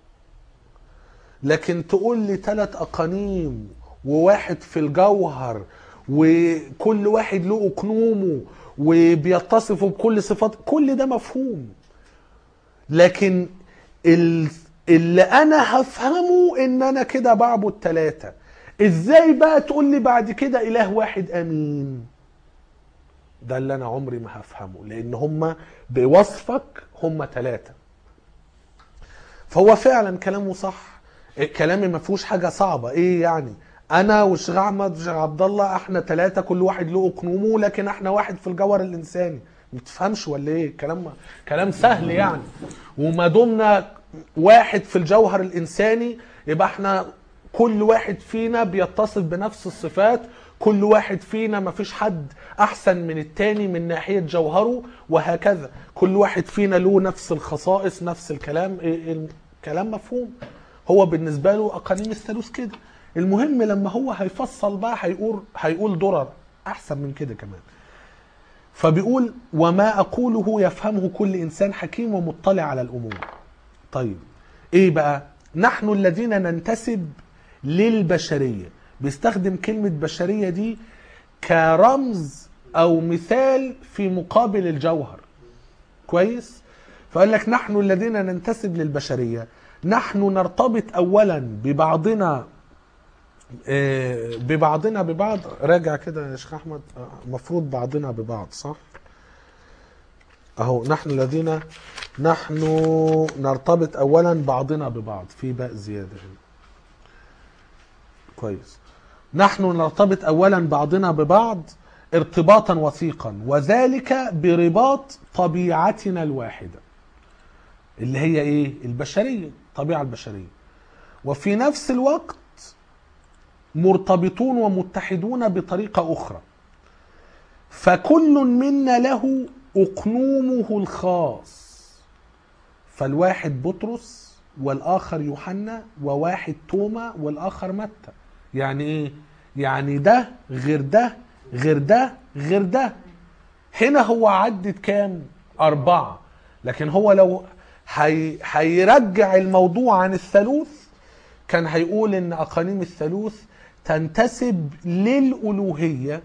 لكن تقول لي ثلاث اقانيم وواحد في الجوهر وكل واحد له اقنومه وبيتصفوا بكل صفات كل ده مفهوم لكن ال- اللي انا هفهمه ان انا كده بعبد ثلاثة ازاي بقى تقول لي بعد كده اله واحد امين ده اللي انا عمري ما هفهمه لان هم بوصفك هم ثلاثة فهو فعلا كلامه صح كلامي ما فيهوش حاجة صعبة ايه يعني انا والشيخ احمد والشيخ عبد الله احنا ثلاثة كل واحد له اقنومه لكن احنا واحد في الجوهر الانساني ما تفهمش ولا ايه كلام كلام سهل يعني وما دمنا واحد في الجوهر الانساني يبقى احنا كل واحد فينا بيتصف بنفس الصفات كل واحد فينا ما فيش حد احسن من التاني من ناحية جوهره وهكذا كل واحد فينا له نفس الخصائص نفس الكلام إيه- الكلام مفهوم هو بالنسبة له أقانيم الثالوث كده المهم لما هو هيفصل بقى هيقول هيقول درر أحسن من كده كمان فبيقول وما أقوله يفهمه كل إنسان حكيم ومطلع على الأمور طيب إيه بقى نحن الذين ننتسب للبشرية بيستخدم كلمة بشرية دي كرمز أو مثال في مقابل الجوهر كويس فقال لك نحن الذين ننتسب للبشرية نحن نرتبط أولا ببعضنا آه، ببعضنا ببعض راجع كده يا شيخ أحمد آه، مفروض بعضنا ببعض صح أهو نحن الذين نحن نرتبط أولا بعضنا ببعض في باء زيادة هنا كويس نحن نرتبط اولا بعضنا ببعض ارتباطا وثيقا وذلك برباط طبيعتنا الواحده اللي هي ايه البشريه الطبيعه البشريه وفي نفس الوقت مرتبطون ومتحدون بطريقه اخرى فكل منا له اقنومه الخاص فالواحد بطرس والاخر يوحنا وواحد توما والاخر متى يعني ايه يعني ده غير ده غير ده غير ده هنا هو عدد كام اربعة لكن هو لو هي... هيرجع الموضوع عن الثالوث كان هيقول ان اقانيم الثالوث تنتسب للالوهيه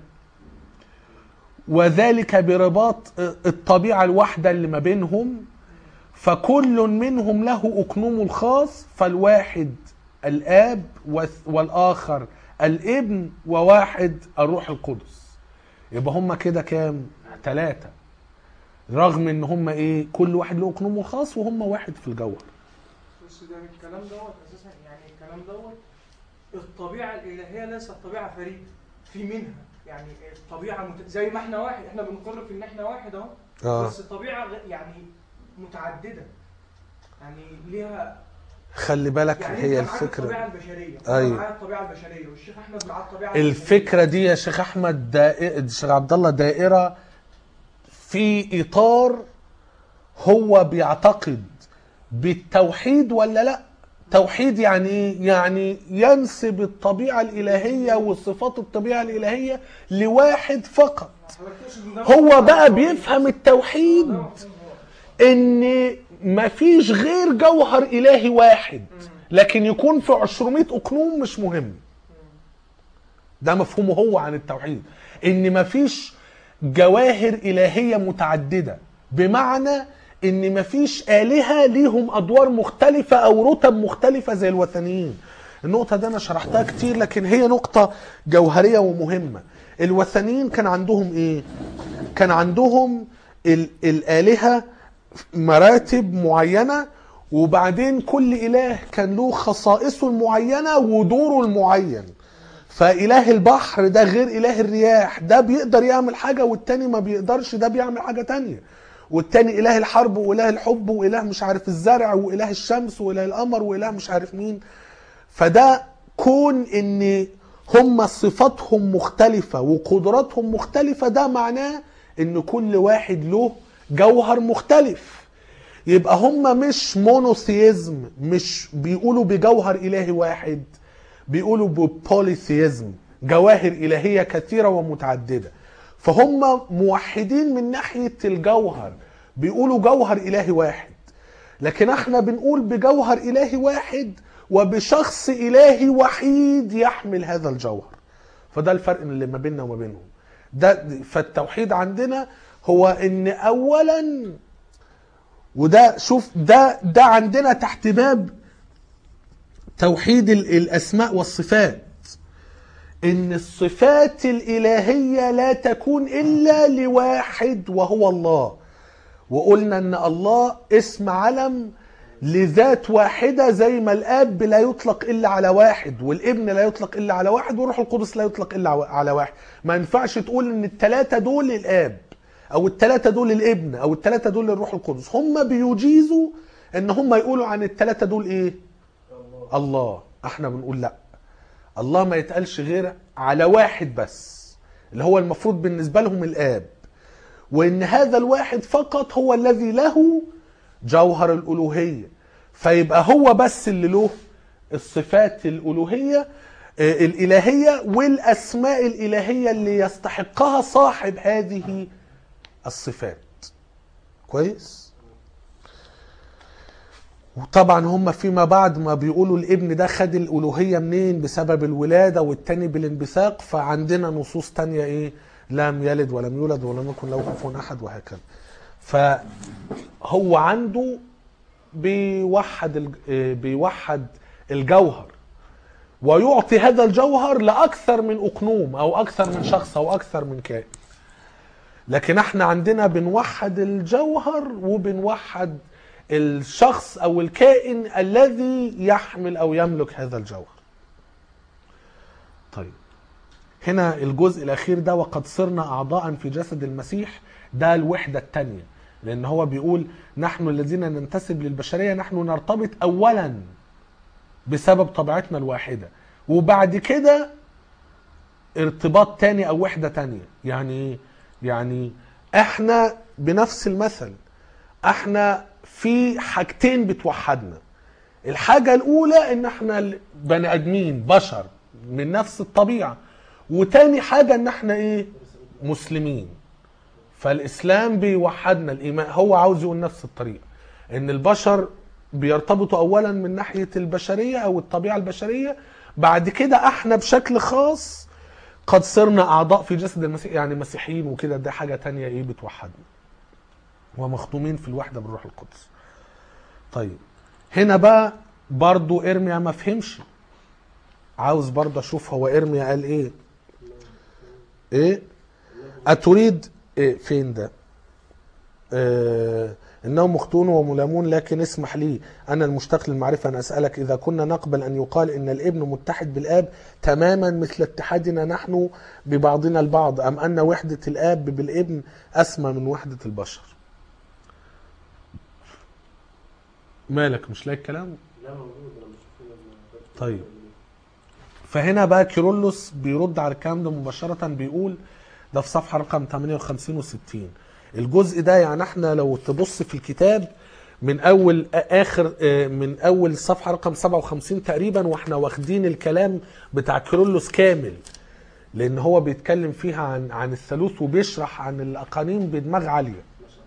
وذلك برباط الطبيعه الواحده اللي ما بينهم فكل منهم له أقنومه الخاص فالواحد الآب والث- والآخر الابن وواحد الروح القدس يبقى هم كده كام؟ ثلاثة رغم ان هم ايه كل واحد له أقنومه الخاص وهم واحد في الجوهر بس ده الكلام دوت اساسا يعني الكلام دوت الطبيعه الالهيه ليست طبيعه فريده في منها يعني الطبيعه مت... زي ما احنا واحد احنا بنقر في ان احنا واحد اهو آه. بس الطبيعه غ- يعني متعدده يعني ليها خلي بالك يعني هي انت معاك الطبيعه الفكرة البشريه أيوة. انا معايا الطبيعه البشريه والشيخ احمد معاه الطبيعه الفكرة دي يا شيخ أحمد دائرة الشيخ عبد الله دائرة في إطار هو بيعتقد بالتوحيد ولا لا توحيد يعني ايه يعني ينسب الطبيعة الإلهية وصفات الطبيعة الإلهية لواحد فقط هو بقى بيفهم التوحيد ان مفيش غير جوهر الهي واحد لكن يكون في 200 اقنوم مش مهم ده مفهومه هو عن التوحيد ان مفيش جواهر الهيه متعدده بمعنى ان مفيش الهه ليهم ادوار مختلفه او رتب مختلفه زي الوثنيين النقطة دي أنا شرحتها كتير لكن هي نقطة جوهرية ومهمة. الوثنيين كان عندهم إيه؟ كان عندهم ال- الآلهة مراتب معينة وبعدين كل إله كان له خصائصه المعينة ودوره المعين فإله البحر ده غير إله الرياح ده بيقدر يعمل حاجة والتاني ما بيقدرش ده بيعمل حاجة تانية والتاني إله الحرب وإله الحب وإله مش عارف الزرع وإله الشمس وإله القمر وإله مش عارف مين فده كون ان هم صفاتهم مختلفة وقدراتهم مختلفة ده معناه ان كل واحد له جوهر مختلف يبقى هم مش مونوثيزم مش بيقولوا بجوهر الهي واحد بيقولوا ببوليثيزم جواهر الهيه كثيره ومتعدده فهم موحدين من ناحيه الجوهر بيقولوا جوهر الهي واحد لكن احنا بنقول بجوهر الهي واحد وبشخص الهي وحيد يحمل هذا الجوهر فده الفرق اللي ما بيننا وما بينهم ده فالتوحيد عندنا هو ان اولا وده شوف ده ده عندنا تحت باب توحيد ال- الاسماء والصفات ان الصفات الالهيه لا تكون الا لواحد وهو الله وقلنا ان الله اسم علم لذات واحدة زي ما الاب لا يطلق الا على واحد والابن لا يطلق الا على واحد والروح القدس لا يطلق الا على واحد ما ينفعش تقول ان التلاتة دول الاب او التلاتة دول الابن او التلاتة دول الروح القدس هم بيجيزوا ان هم يقولوا عن التلاتة دول ايه الله الله احنا بنقول لا الله ما يتقالش غير على واحد بس اللي هو المفروض بالنسبة لهم الآب وإن هذا الواحد فقط هو الذي له جوهر الألوهية فيبقى هو بس اللي له الصفات الألوهية آه، الإلهية والأسماء الإلهية اللي يستحقها صاحب هذه الصفات كويس؟ وطبعا هم فيما بعد ما بيقولوا الابن ده خد الالوهيه منين بسبب الولاده والتاني بالانبثاق فعندنا نصوص تانية ايه لم يلد ولم يولد ولم يكن له كفوا احد وهكذا فهو عنده بيوحد الج- آه، بيوحد الجوهر ويعطي هذا الجوهر لاكثر من اقنوم او اكثر من شخص او اكثر من كائن لكن احنا عندنا بنوحد الجوهر وبنوحد الشخص او الكائن الذي يحمل او يملك هذا الجوهر طيب هنا الجزء الاخير ده وقد صرنا اعضاء في جسد المسيح ده الوحده الثانيه لان هو بيقول نحن الذين ننتسب للبشريه نحن نرتبط اولا بسبب طبيعتنا الواحده وبعد كده ارتباط تاني او وحده تانية يعني ايه يعني احنا بنفس المثل احنا في حاجتين بتوحدنا الحاجة الأولى إن إحنا بني آدمين بشر من نفس الطبيعة وتاني حاجة إن إحنا إيه؟ مسلمين فالإسلام بيوحدنا الإيمان هو عاوز يقول نفس الطريقة إن البشر بيرتبطوا أولا من ناحية البشرية أو الطبيعة البشرية بعد كده إحنا بشكل خاص قد صرنا أعضاء في جسد المسيح يعني مسيحيين وكده ده حاجة تانية إيه بتوحدنا ومخدومين في الوحدة بالروح القدس طيب هنا بقى برضو ارميا ما فهمش عاوز برضو اشوف هو ارميا قال ايه ايه اتريد إيه فين ده آه انهم مختون وملامون لكن اسمح لي انا المشتاق للمعرفه ان اسالك اذا كنا نقبل ان يقال ان الابن متحد بالاب تماما مثل اتحادنا نحن ببعضنا البعض ام ان وحده الاب بالابن اسمى من وحده البشر مالك مش لاقي الكلام لا موجود انا بشوف لما طيب. فهنا بقى كيرلس بيرد على الكلام ده مباشرة بيقول ده في صفحة رقم 58 و60 الجزء ده يعني احنا لو تبص في الكتاب من اول اخر آه، من اول الصفحة رقم 57 تقريبا واحنا واخدين الكلام بتاع كيرلس كامل لان هو بيتكلم فيها عن عن الثالوث وبيشرح عن الاقانيم بدماغ عاليه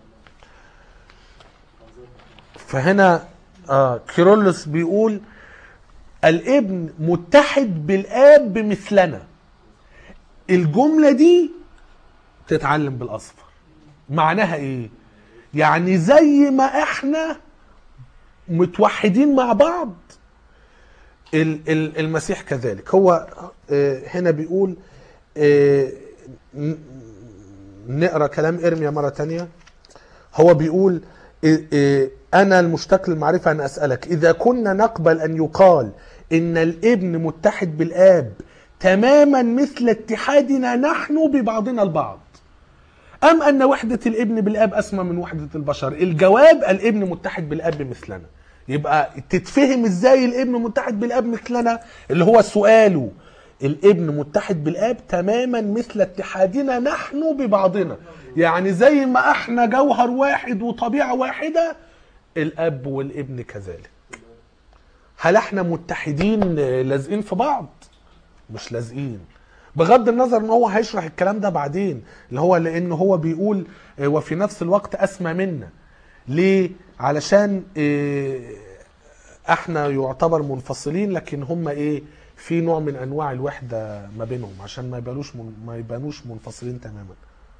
فهنا آه كيرلس بيقول الابن متحد بالاب بمثلنا الجمله دي تتعلم بالاصفر معناها ايه يعني زي ما احنا متوحدين مع بعض ال- ال- المسيح كذلك هو آه، هنا بيقول آه، ن- نقرا كلام ارميا مره تانية هو بيقول إيه إيه انا المشتاق للمعرفه ان اسالك اذا كنا نقبل ان يقال ان الابن متحد بالاب تماما مثل اتحادنا نحن ببعضنا البعض ام ان وحده الابن بالاب اسمى من وحده البشر الجواب الابن متحد بالاب مثلنا يبقى تتفهم ازاي الابن متحد بالاب مثلنا اللي هو سؤاله الابن متحد بالاب تماما مثل اتحادنا نحن ببعضنا يعني زي ما احنا جوهر واحد وطبيعه واحده الاب والابن كذلك هل احنا متحدين آه، لازقين في بعض مش لازقين بغض النظر ان هو هيشرح الكلام ده بعدين اللي هو لان هو بيقول آه، وفي نفس الوقت اسمى منا ليه علشان آه، احنا يعتبر منفصلين لكن هم ايه في نوع من انواع الوحده ما بينهم عشان ما يبانوش من ما يبانوش منفصلين تماما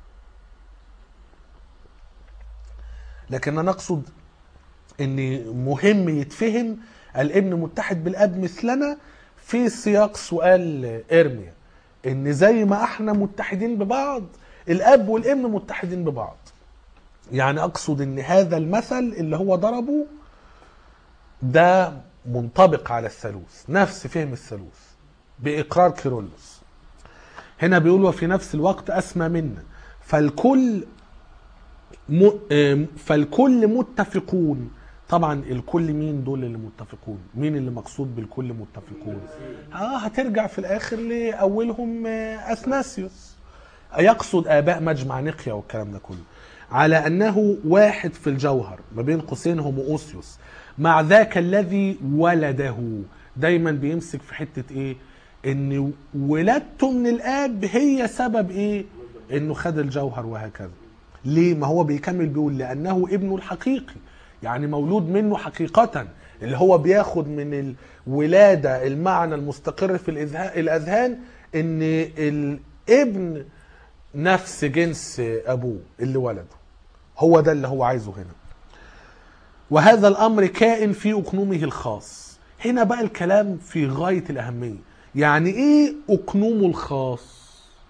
لكن انا اقصد ان مهم يتفهم الابن متحد بالاب مثلنا في سياق سؤال ارميا ان زي ما احنا متحدين ببعض الاب والابن متحدين ببعض يعني اقصد ان هذا المثل اللي هو ضربه ده منطبق على الثالوث نفس فهم الثالوث باقرار كيرلس هنا بيقول وفي نفس الوقت اسمى منا فالكل م... آم، فالكل متفقون طبعا الكل مين دول اللي متفقون مين اللي مقصود بالكل متفقون اه هترجع في الاخر لاولهم آه، اثناسيوس يقصد اباء مجمع نقيا والكلام ده كله على انه واحد في الجوهر ما بين قوسين هوموسيوس مع ذاك الذي ولده دايما بيمسك في حته ايه ان ولادته من الاب هي سبب ايه انه خد الجوهر وهكذا ليه ما هو بيكمل بيقول لانه ابنه الحقيقي يعني مولود منه حقيقة اللي هو بياخد من الولادة المعنى المستقر في الإذها- الأذهان ان الابن نفس جنس ابوه اللي ولده هو ده اللي هو عايزه هنا وهذا الامر كائن في اقنومه الخاص هنا بقى الكلام في غايه الاهميه يعني ايه اقنومه الخاص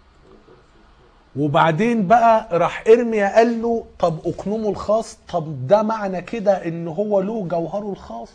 وبعدين بقى راح ارميا قال له طب اقنومه الخاص طب ده معنى كده ان هو له جوهره الخاص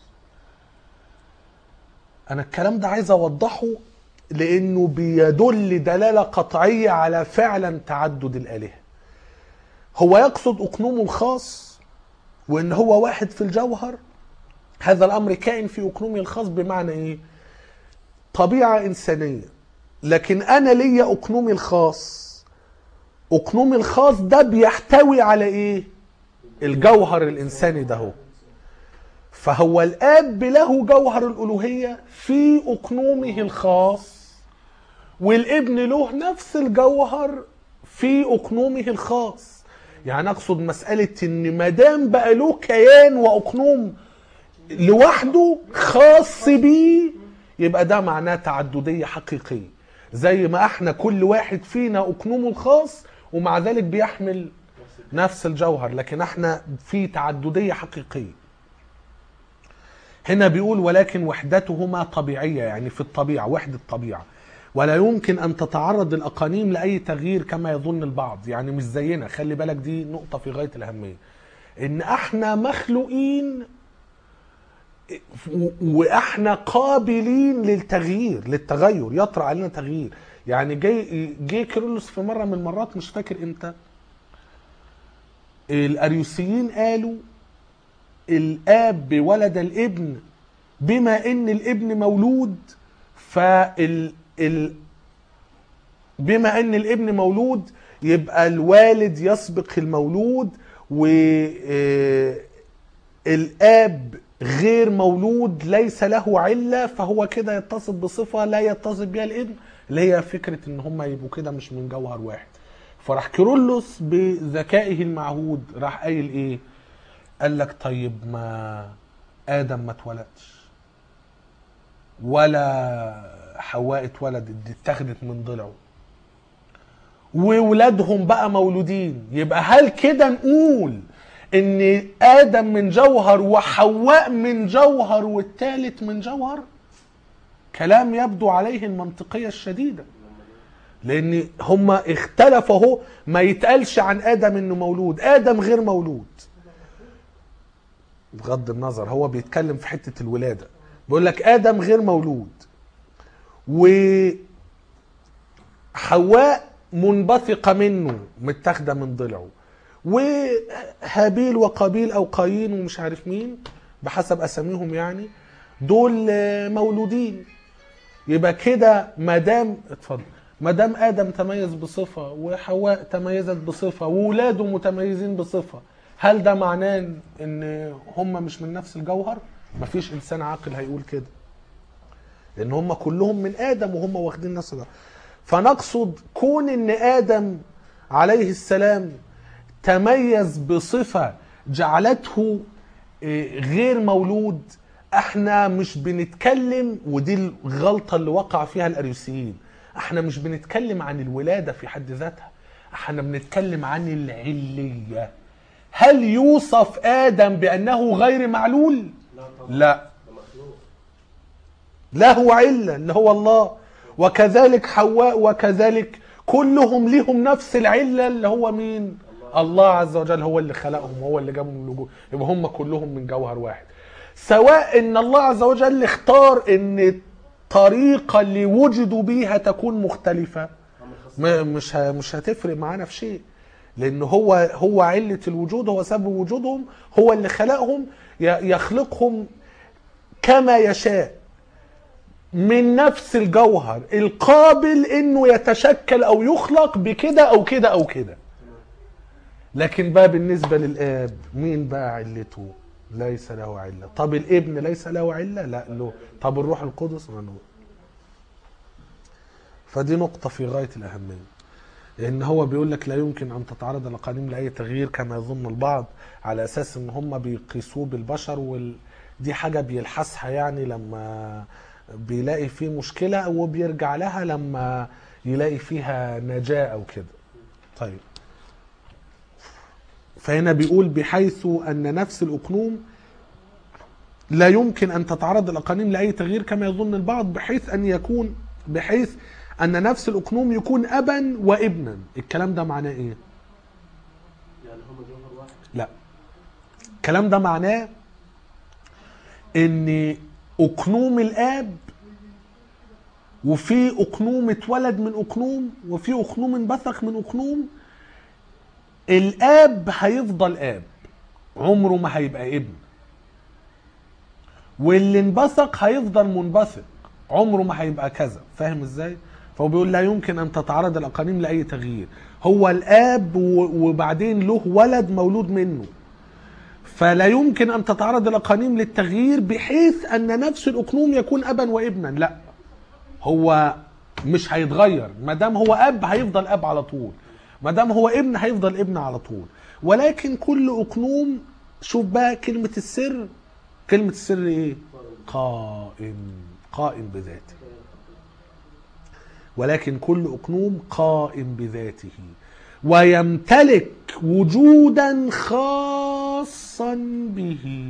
انا الكلام ده عايز اوضحه لانه بيدل دلاله قطعيه على فعلا تعدد الالهه هو يقصد اقنومه الخاص وان هو واحد في الجوهر هذا الامر كائن في اقنومه الخاص بمعنى ايه طبيعه انسانيه لكن انا ليا اقنومي الخاص اقنومي الخاص ده بيحتوي على ايه الجوهر الانساني ده هو فهو الاب له جوهر الالوهيه في اقنومه الخاص والابن له نفس الجوهر في اقنومه الخاص يعني اقصد مساله ان ما دام بقى له كيان واقنوم لوحده خاص بيه يبقى ده معناه تعدديه حقيقيه زي ما احنا كل واحد فينا اقنومه الخاص ومع ذلك بيحمل نفس الجوهر لكن احنا في تعدديه حقيقيه هنا بيقول ولكن وحدتهما طبيعيه يعني في الطبيعه وحده طبيعه ولا يمكن ان تتعرض الاقانيم لاي تغيير كما يظن البعض يعني مش زينا خلي بالك دي نقطه في غايه الاهميه ان احنا مخلوقين و- واحنا قابلين للتغيير للتغير يطرأ علينا تغيير يعني جاي جه كيرلس في مره من المرات مش فاكر امتى الاريوسيين قالوا الاب ولد الابن بما ان الابن مولود فال ال بما ان الابن مولود يبقى الوالد يسبق المولود والاب غير مولود ليس له عله فهو كده يتصف بصفه لا يتصف بها الابن اللي هي فكره ان هم يبقوا كده مش من جوهر واحد فراح كيرلس بذكائه المعهود راح قايل ايه قال لك طيب ما ادم ما اتولدش ولا حواء اتولدت دي اتخذت من ضلعه وولادهم بقى مولودين يبقى هل كده نقول ان ادم من جوهر وحواء من جوهر والتالت من جوهر كلام يبدو عليه المنطقية الشديدة لان هما اختلفوا اهو ما يتقالش عن ادم انه مولود ادم غير مولود بغض النظر هو بيتكلم في حتة الولادة بيقول لك ادم غير مولود وحواء منبثقة منه متاخدة من ضلعه وهابيل وقابيل او قايين ومش عارف مين بحسب اساميهم يعني دول آه، مولودين يبقى كده ما دام اتفضل ما دام ادم تميز بصفه وحواء تميزت بصفه وولاده متميزين بصفه هل ده معناه ان هم مش من نفس الجوهر مفيش انسان عاقل هيقول كده لان هم كلهم من ادم وهم واخدين نفس الجوهر فنقصد كون ان ادم عليه السلام تميز بصفه جعلته إيه، غير مولود احنا مش بنتكلم ودي الغلطة اللي وقع فيها الاريوسيين احنا مش بنتكلم عن الولادة في حد ذاتها احنا بنتكلم عن العلية هل يوصف ادم بانه غير معلول لا طبعا لا ده مخلوق له علة اللي هو الله وكذلك حواء وكذلك كلهم ليهم نفس العلة اللي هو مين الله عز وجل هو اللي خلقهم هو اللي جابهم من الوجود يبقى هم كلهم من جوهر واحد سواء ان الله عز وجل اختار ان الطريقة اللي وجدوا بيها تكون مختلفة عمل خاص م- مش ه- مش هتفرق معانا في شيء لان هو هو علة الوجود هو سبب وجودهم هو اللي خلقهم ي- يخلقهم كما يشاء من نفس الجوهر القابل انه يتشكل او يخلق بكده او كده او كده لكن بقى بالنسبة للآب مين بقى علته ليس له علة طب الابن ليس له علة لا له طب الروح القدس ما له فدي نقطة في غاية الأهمية لأن هو بيقول لك لا يمكن أن تتعرض الأقانيم لأي تغيير كما يظن البعض على أساس إن هم بيقيسوه بالبشر وال... دي حاجة بيلحسها يعني لما بيلاقي فيه مشكلة وبيرجع لها لما يلاقي فيها نجاة أو كده طيب فهنا بيقول بحيث أن نفس الأقنوم لا يمكن أن تتعرض الأقانيم لأي تغيير كما يظن البعض بحيث أن يكون بحيث أن نفس الأقنوم يكون أبا وابنا الكلام ده معناه إيه؟ يعني هم جوهر واحد لا الكلام ده معناه ان اقنوم الاب وفي اقنوم اتولد من اقنوم وفي اقنوم انبثق من اقنوم الاب هيفضل اب عمره ما هيبقى ابن واللي انبثق هيفضل منبثق عمره ما هيبقى كذا فاهم ازاي فهو بيقول لا يمكن ان تتعرض الاقانيم لاي تغيير هو الاب و- وبعدين له ولد مولود منه فلا يمكن ان تتعرض الاقانيم للتغيير بحيث ان نفس الاقنوم يكون ابا وابنا لا هو مش هيتغير ما دام هو اب هيفضل اب على طول ما دام هو ابن هيفضل ابن على طول ولكن كل اقنوم شوف بقى كلمه السر كلمه السر ايه قائم قائم بذاته ولكن كل اقنوم قائم بذاته ويمتلك وجودا خاصا به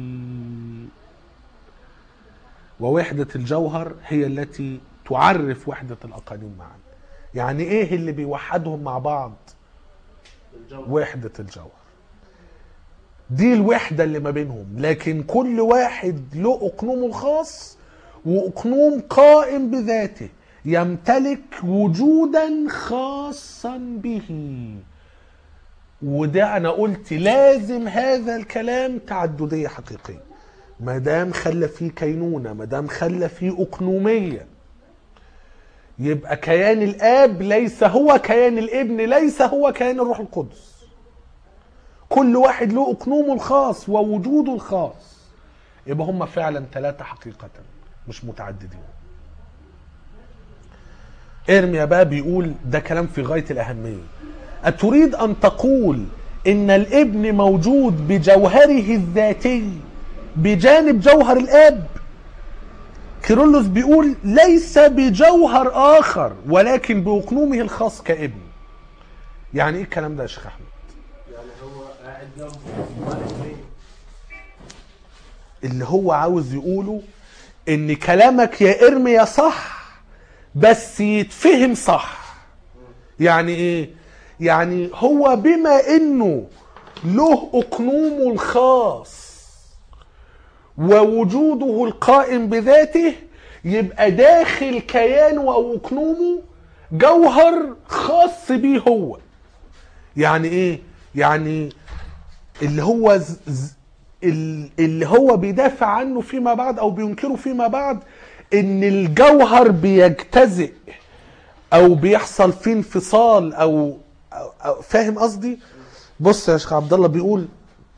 ووحدة الجوهر هي التي تعرف وحدة الأقانيم معا يعني إيه اللي بيوحدهم مع بعض الجوهر وحدة الجوهر دي الوحدة اللي ما بينهم لكن كل واحد له أقنومه الخاص وأقنوم قائم بذاته يمتلك وجودا خاصا به وده أنا قلت لازم هذا الكلام تعددية حقيقية ما دام خلى فيه كينونة ما دام خلى فيه أقنومية يبقى كيان الآب ليس هو كيان الابن ليس هو كيان الروح القدس كل واحد له اقنومه الخاص ووجوده الخاص يبقى هم فعلا ثلاثة حقيقة مش متعددين ارميا بقى بيقول ده كلام في غاية الأهمية أتريد أن تقول إن الابن موجود بجوهره الذاتي بجانب جوهر الآب كيرلس بيقول ليس بجوهر آخر ولكن بأقنومه الخاص كابن يعني إيه الكلام ده يا شيخ أحمد يعني هو قاعد جنبه واحد مين اللي هو عاوز يقوله ان كلامك يا ارميا صح بس يتفهم صح يعني ايه يعني هو بما انه له اقنومه الخاص ووجوده القائم بذاته يبقى داخل كيانه او اقنومه جوهر خاص بيه هو يعني ايه يعني اللي هو ز... ز... ال- اللي هو بيدافع عنه فيما بعد او بينكره فيما بعد ان الجوهر بيجتزئ او بيحصل فيه انفصال او, أو, أو فاهم قصدي بص يا شيخ عبد الله بيقول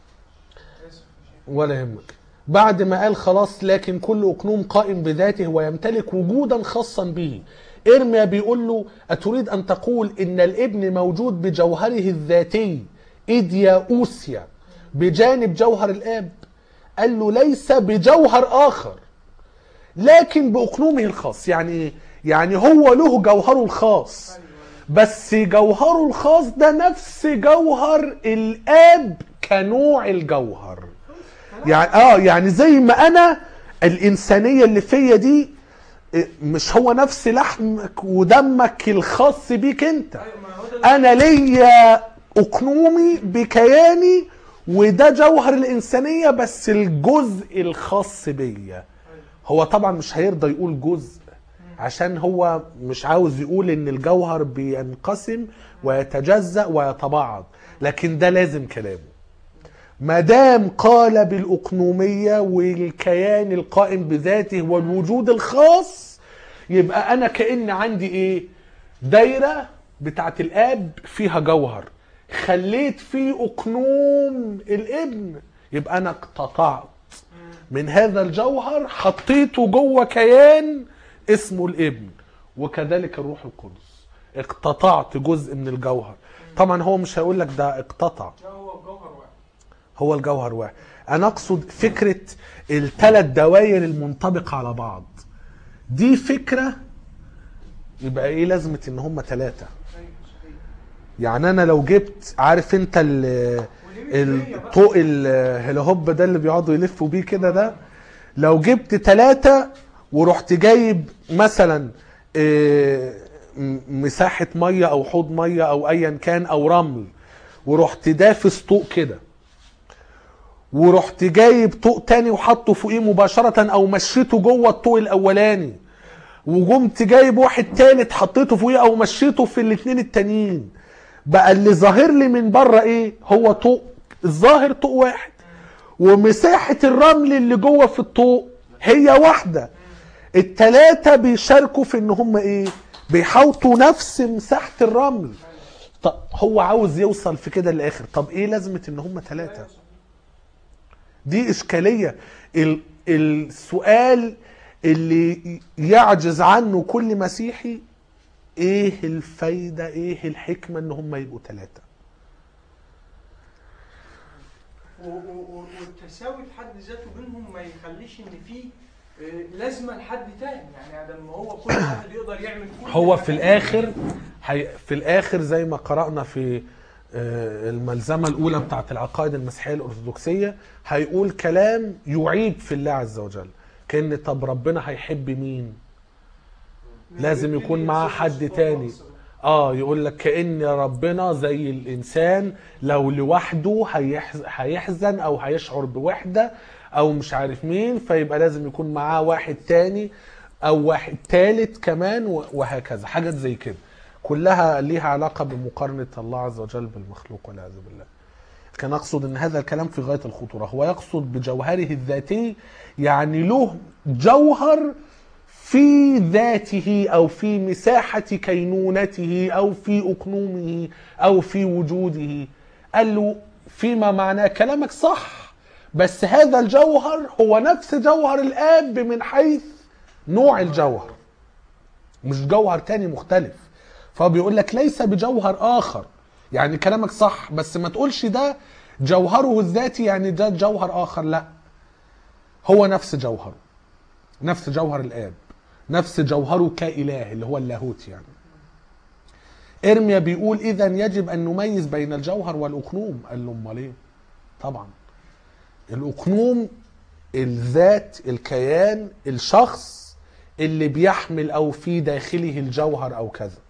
ولا يهمك بعد ما قال خلاص لكن كل اقنوم قائم بذاته ويمتلك وجودا خاصا به ارميا بيقول له اتريد ان تقول ان الابن موجود بجوهره الذاتي ايديا اوسيا بجانب جوهر الاب قال له ليس بجوهر اخر لكن باقنومه الخاص يعني ايه يعني هو له جوهره الخاص بس جوهره الخاص ده نفس جوهر الاب كنوع الجوهر يعني اه يعني زي ما انا الانسانيه اللي فيا دي إيه، مش هو نفس لحمك ودمك الخاص بيك انت ايوه ما هو ده انا ليا اقنومي بكياني وده جوهر الانسانيه بس الجزء الخاص بيا هو طبعا مش هيرضى يقول جزء عشان هو مش عاوز يقول ان الجوهر بينقسم ويتجزأ ويتبعض لكن ده لازم كلامه ما دام قال بالاقنوميه والكيان القائم بذاته والوجود الخاص يبقى انا كان عندي ايه دايره بتاعت الاب فيها جوهر خليت فيه اقنوم الابن يبقى انا اقتطعت من هذا الجوهر حطيته جوه كيان اسمه الابن وكذلك الروح القدس اقتطعت جزء من الجوهر طبعا هو مش هيقول لك ده اقتطع ده هو الجوهر واحد هو الجوهر واحد انا اقصد فكره الثلاث دوائر المنطبقه على بعض دي فكره يبقى ايه لازمه ان هم ثلاثه ايوه صحيح يعني انا لو جبت عارف انت ال الطوق الهليهوب ده اللي بيقعدوا يلفوا بيه كده ده لو جبت ثلاثة ورحت جايب مثلا آه، م- مساحة مية او حوض مية او ايا كان او رمل ورحت دافس طوق كده ورحت جايب طوق تاني وحطه فوقيه مباشرة او مشيته جوه الطوق الاولاني وقمت جايب واحد تالت حطيته فوقيه او مشيته في الاتنين التانيين بقى اللي ظاهر لي من بره ايه هو طوق الظاهر طوق واحد ومساحة الرمل اللي جوه في الطوق هي واحدة التلاتة بيشاركوا في ان هم ايه بيحوطوا نفس مساحة الرمل طب هو عاوز يوصل في كده للاخر طب ايه لازمة ان هم تلاتة دي اشكالية ال- السؤال اللي يعجز عنه كل مسيحي ايه الفايدة ايه الحكمة ان هم يبقوا ثلاثة و- و- و- والتساوي في حد ذاته بينهم ما يخليش ان في آه، لازمه لحد تاني يعني لما هو كل واحد يقدر يعمل كل هو في الحاجات الاخر هي في الاخر زي ما قرأنا في آه، الملزمة الأولى بتاعت العقائد المسيحية الأرثوذكسية هيقول كلام يعيب في الله عز وجل كأن طب ربنا هيحب مين؟ لازم يكون معاه حد تاني اه يقول لك كأن ربنا زي الإنسان لو لوحده هيحز- هيحزن أو هيشعر بوحدة أو مش عارف مين فيبقى لازم يكون معاه واحد تاني أو واحد تالت كمان و- وهكذا حاجات زي كده كلها ليها علاقة بمقارنة الله عز وجل بالمخلوق والعياذ بالله كان أقصد أن هذا الكلام في غاية الخطورة هو يقصد بجوهره الذاتي يعني له جوهر في ذاته او في مساحه كينونته او في اقنومه او في وجوده قال له فيما معناه كلامك صح بس هذا الجوهر هو نفس جوهر الاب من حيث نوع الجوهر مش جوهر تاني مختلف فهو بيقول لك ليس بجوهر اخر يعني كلامك صح بس ما تقولش ده جوهره الذاتي يعني ده جوهر اخر لا هو نفس جوهره نفس جوهر الاب نفس جوهره كاله اللي هو اللاهوت يعني ارميا بيقول اذا يجب ان نميز بين الجوهر والاقنوم قال له امال ايه طبعا الاقنوم الذات الكيان الشخص اللي بيحمل او في داخله الجوهر او كذا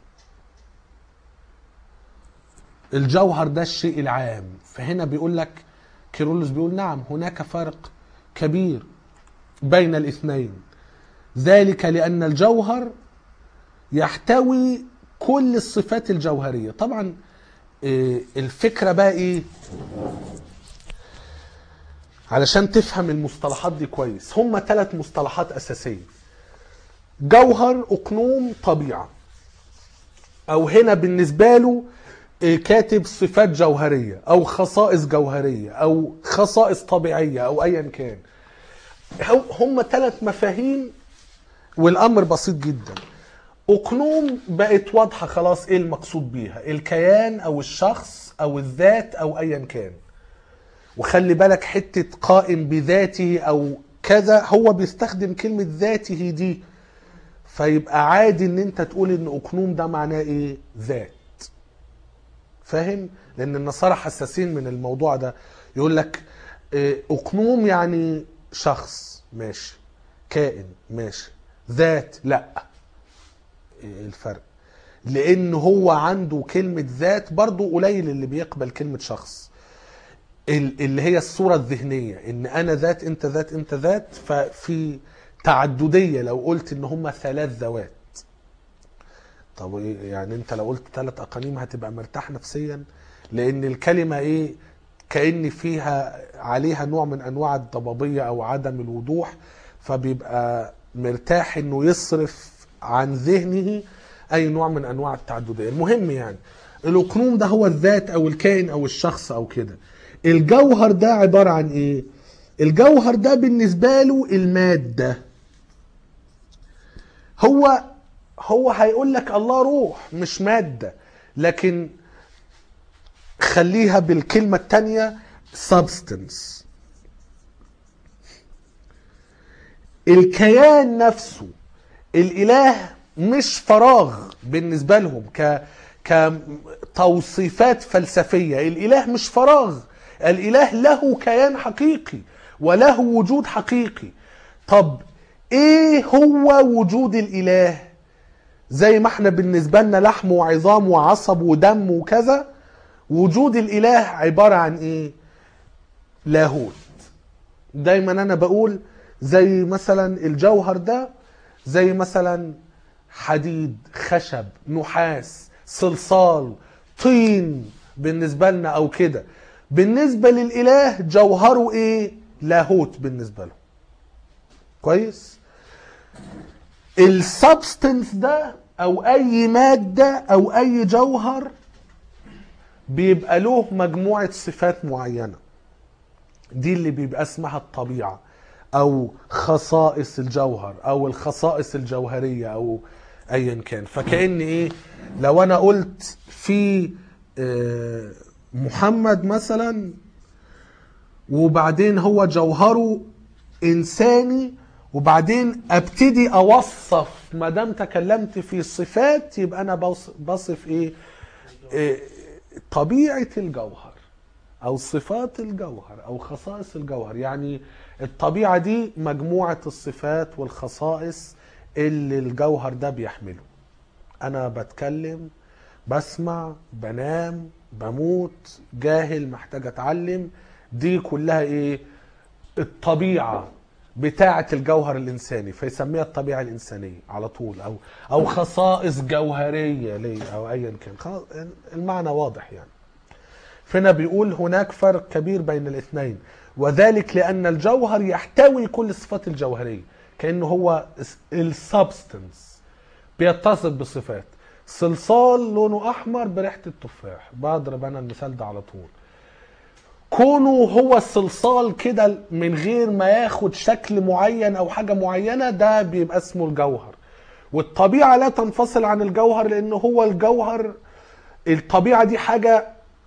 الجوهر ده الشيء العام فهنا بيقول لك كيرلس بيقول نعم هناك فرق كبير بين الاثنين ذلك لأن الجوهر يحتوي كل الصفات الجوهرية طبعا آه، الفكرة بقى ايه علشان تفهم المصطلحات دي كويس هم ثلاث مصطلحات أساسية جوهر أقنوم طبيعة أو هنا بالنسبة له آه، كاتب صفات جوهرية أو خصائص جوهرية أو خصائص طبيعية أو أيا كان هو- هم ثلاث مفاهيم والامر بسيط جدا اقنوم بقت واضحه خلاص ايه المقصود بيها الكيان او الشخص او الذات او ايا كان وخلي بالك حتة قائم بذاته أو كذا هو بيستخدم كلمة ذاته دي فيبقى عادي ان انت تقول ان اقنوم ده معناه ايه ذات فاهم لان النصارى حساسين من الموضوع ده يقول لك إيه، اقنوم يعني شخص ماشي كائن ماشي ذات لا ايه الفرق لان هو عنده كلمة ذات برضو قليل اللي بيقبل كلمة شخص ال- اللي هي الصورة الذهنية ان انا ذات انت ذات انت ذات ففي تعددية لو قلت ان هما ثلاث ذوات طب إيه يعني انت لو قلت ثلاث اقانيم هتبقى مرتاح نفسيا لان الكلمة ايه كأن فيها عليها نوع من انواع الضبابية او عدم الوضوح فبيبقى مرتاح انه يصرف عن ذهنه اي نوع من انواع التعددية المهم يعني الاقنوم ده هو الذات او الكائن او الشخص او كده الجوهر ده عبارة عن ايه الجوهر ده بالنسبة له المادة هو هو هيقول لك الله روح مش مادة لكن خليها بالكلمة التانية substance الكيان نفسه الإله مش فراغ بالنسبة لهم ك كتوصيفات فلسفية الإله مش فراغ الإله له كيان حقيقي وله وجود حقيقي طب ايه هو وجود الإله زي ما احنا بالنسبة لنا لحم وعظام وعصب ودم وكذا وجود الإله عبارة عن ايه لاهوت دايما انا بقول زي مثلا الجوهر ده زي مثلا حديد خشب نحاس صلصال طين بالنسبة لنا او كده بالنسبة للإله جوهره ايه لاهوت بالنسبة له كويس السبستنس ده او اي مادة او اي جوهر بيبقى له مجموعة صفات معينة دي اللي بيبقى اسمها الطبيعة او خصائص الجوهر او الخصائص الجوهرية او ايا كان فكأن ايه لو انا قلت في آه، محمد مثلا وبعدين هو جوهره انساني وبعدين ابتدي اوصف ما دام تكلمت في الصفات يبقى انا بوص- بصف ايه, إيه طبيعه الجوهر او صفات الجوهر او خصائص الجوهر يعني الطبيعه دي مجموعه الصفات والخصائص اللي الجوهر ده بيحمله انا بتكلم بسمع بنام بموت جاهل محتاج اتعلم دي كلها ايه الطبيعه بتاعه الجوهر الانساني فيسميها الطبيعه الانسانيه على طول او او خصائص جوهريه ليه او ايا كان خلاص المعنى واضح يعني فهنا بيقول هناك فرق كبير بين الاثنين وذلك لان الجوهر يحتوي كل الصفات الجوهريه كانه هو السبستنس بيتصف بصفات صلصال لونه احمر بريحه التفاح بضرب انا المثال ده على طول كونه هو الصلصال كده من غير ما ياخد شكل معين او حاجه معينه ده بيبقى اسمه الجوهر والطبيعه لا تنفصل عن الجوهر لان هو الجوهر الطبيعه دي حاجه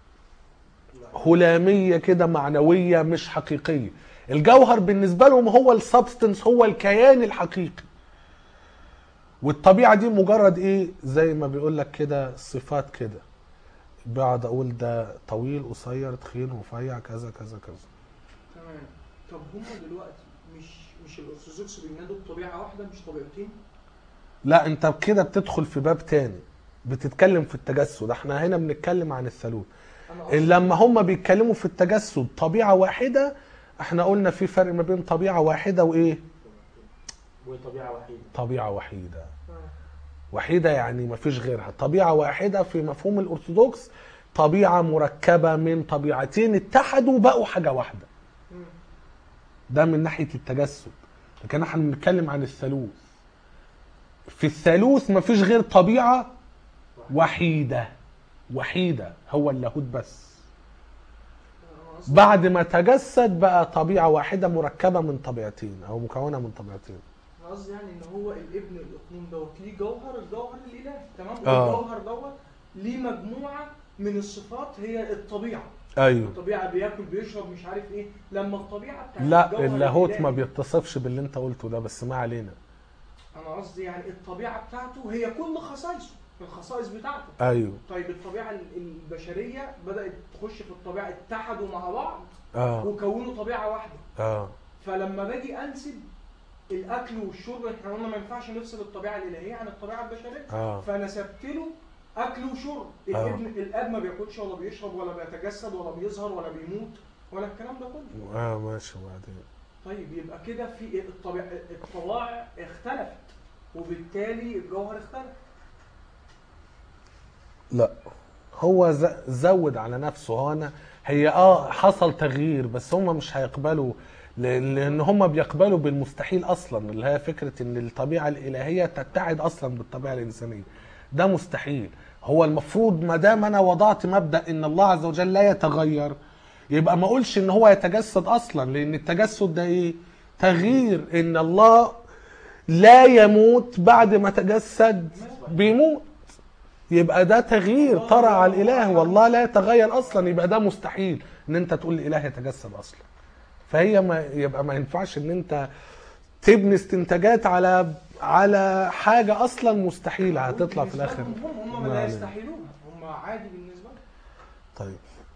هلاميه كده معنويه مش حقيقيه الجوهر بالنسبه لهم هو السبستنس هو الكيان الحقيقي والطبيعه دي مجرد ايه زي ما بيقول لك كده صفات كده بقعد اقول ده طويل قصير تخين رفيع كذا كذا كذا تمام طب هم دلوقتي مش مش الارثوذكس بينادوا بطبيعه واحده مش طبيعتين لا انت كده بتدخل في باب تاني بتتكلم في التجسد احنا هنا بنتكلم عن الثالوث انا قصدي لما هم بيتكلموا في التجسد طبيعه واحده احنا قلنا في فرق ما بين طبيعه واحده وايه وطبيعه وحيده طبيعه وحيده آه. وحيده يعني ما فيش غيرها طبيعه واحده في مفهوم الارثوذكس طبيعه مركبه من طبيعتين اتحدوا بقوا حاجه واحده مم. ده من ناحيه التجسد لكن احنا بنتكلم عن الثالوث في الثالوث ما فيش غير طبيعه وحيده وحيده هو اللاهوت بس أنا قصدي- بعد ما تجسد بقى طبيعه واحده مركبه من طبيعتين او مكونه من طبيعتين انا قصدي يعني ان هو الابن الاقنوم دوت ليه جوهر الجوهر الاله تمام آه. والجوهر دوت ليه مجموعه من الصفات هي الطبيعه ايوه الطبيعه بياكل بيشرب مش عارف ايه لما الطبيعه بتاعت لا الجوهر اللاهوت ما الإلهي- بيتصفش باللي انت قلته ده بس ما علينا انا قصدي يعني الطبيعه بتاعته هي كل خصائصه الخصائص بتاعته ايوه طيب الطبيعه ال- البشريه بدات تخش في الطبيعه اتحدوا مع بعض اه وكونوا طبيعه واحده اه فلما باجي انسب الاكل والشرب احنا قلنا ما ينفعش نفصل الطبيعه الالهيه عن الطبيعه البشريه اه فنسبت له اكل وشرب آه. الابن الاب ما بياكلش ولا بيشرب ولا بيتجسد ولا بيظهر ولا بيموت ولا الكلام ده كله اه ماشي وبعدين طيب يبقى كده في الطبيعة الطبائع اختلفت وبالتالي الجوهر اختلف لا هو ز- زود على نفسه هو انا هي اه حصل تغيير بس هم مش هيقبلوا ل- لان هم بيقبلوا بالمستحيل اصلا اللي هي فكره ان الطبيعه الالهيه تتحد اصلا بالطبيعه الانسانيه ده مستحيل هو المفروض ما دام انا وضعت مبدا ان الله عز وجل لا يتغير يبقى ما اقولش ان هو يتجسد اصلا لان التجسد ده ايه تغيير ان الله لا يموت بعد ما تجسد بيموت يبقى ده تغيير طرأ على الاله والله لا يتغير اصلا يبقى ده مستحيل ان انت تقول الاله يتجسد اصلا فهي ما يبقى ما ينفعش ان انت تبني استنتاجات على على حاجه اصلا مستحيله هتطلع في بالنسبة الاخر لهم هم هم ما لا علينا. يستحيلوها هم عادي بالنسبه لهم طيب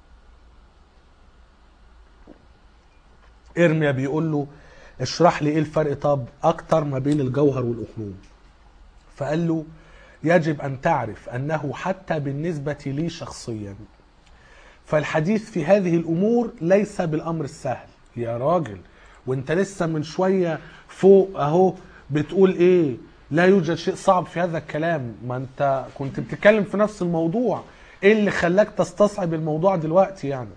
ارميا بيقول له اشرح لي ايه الفرق طب اكتر ما بين الجوهر والاكنوم فقال له يجب ان تعرف انه حتى بالنسبه لي شخصيا فالحديث في هذه الامور ليس بالامر السهل يا راجل وانت لسه من شويه فوق اهو بتقول ايه لا يوجد شيء صعب في هذا الكلام ما انت كنت بتتكلم في نفس الموضوع ايه اللي خلاك تستصعب الموضوع دلوقتي يعني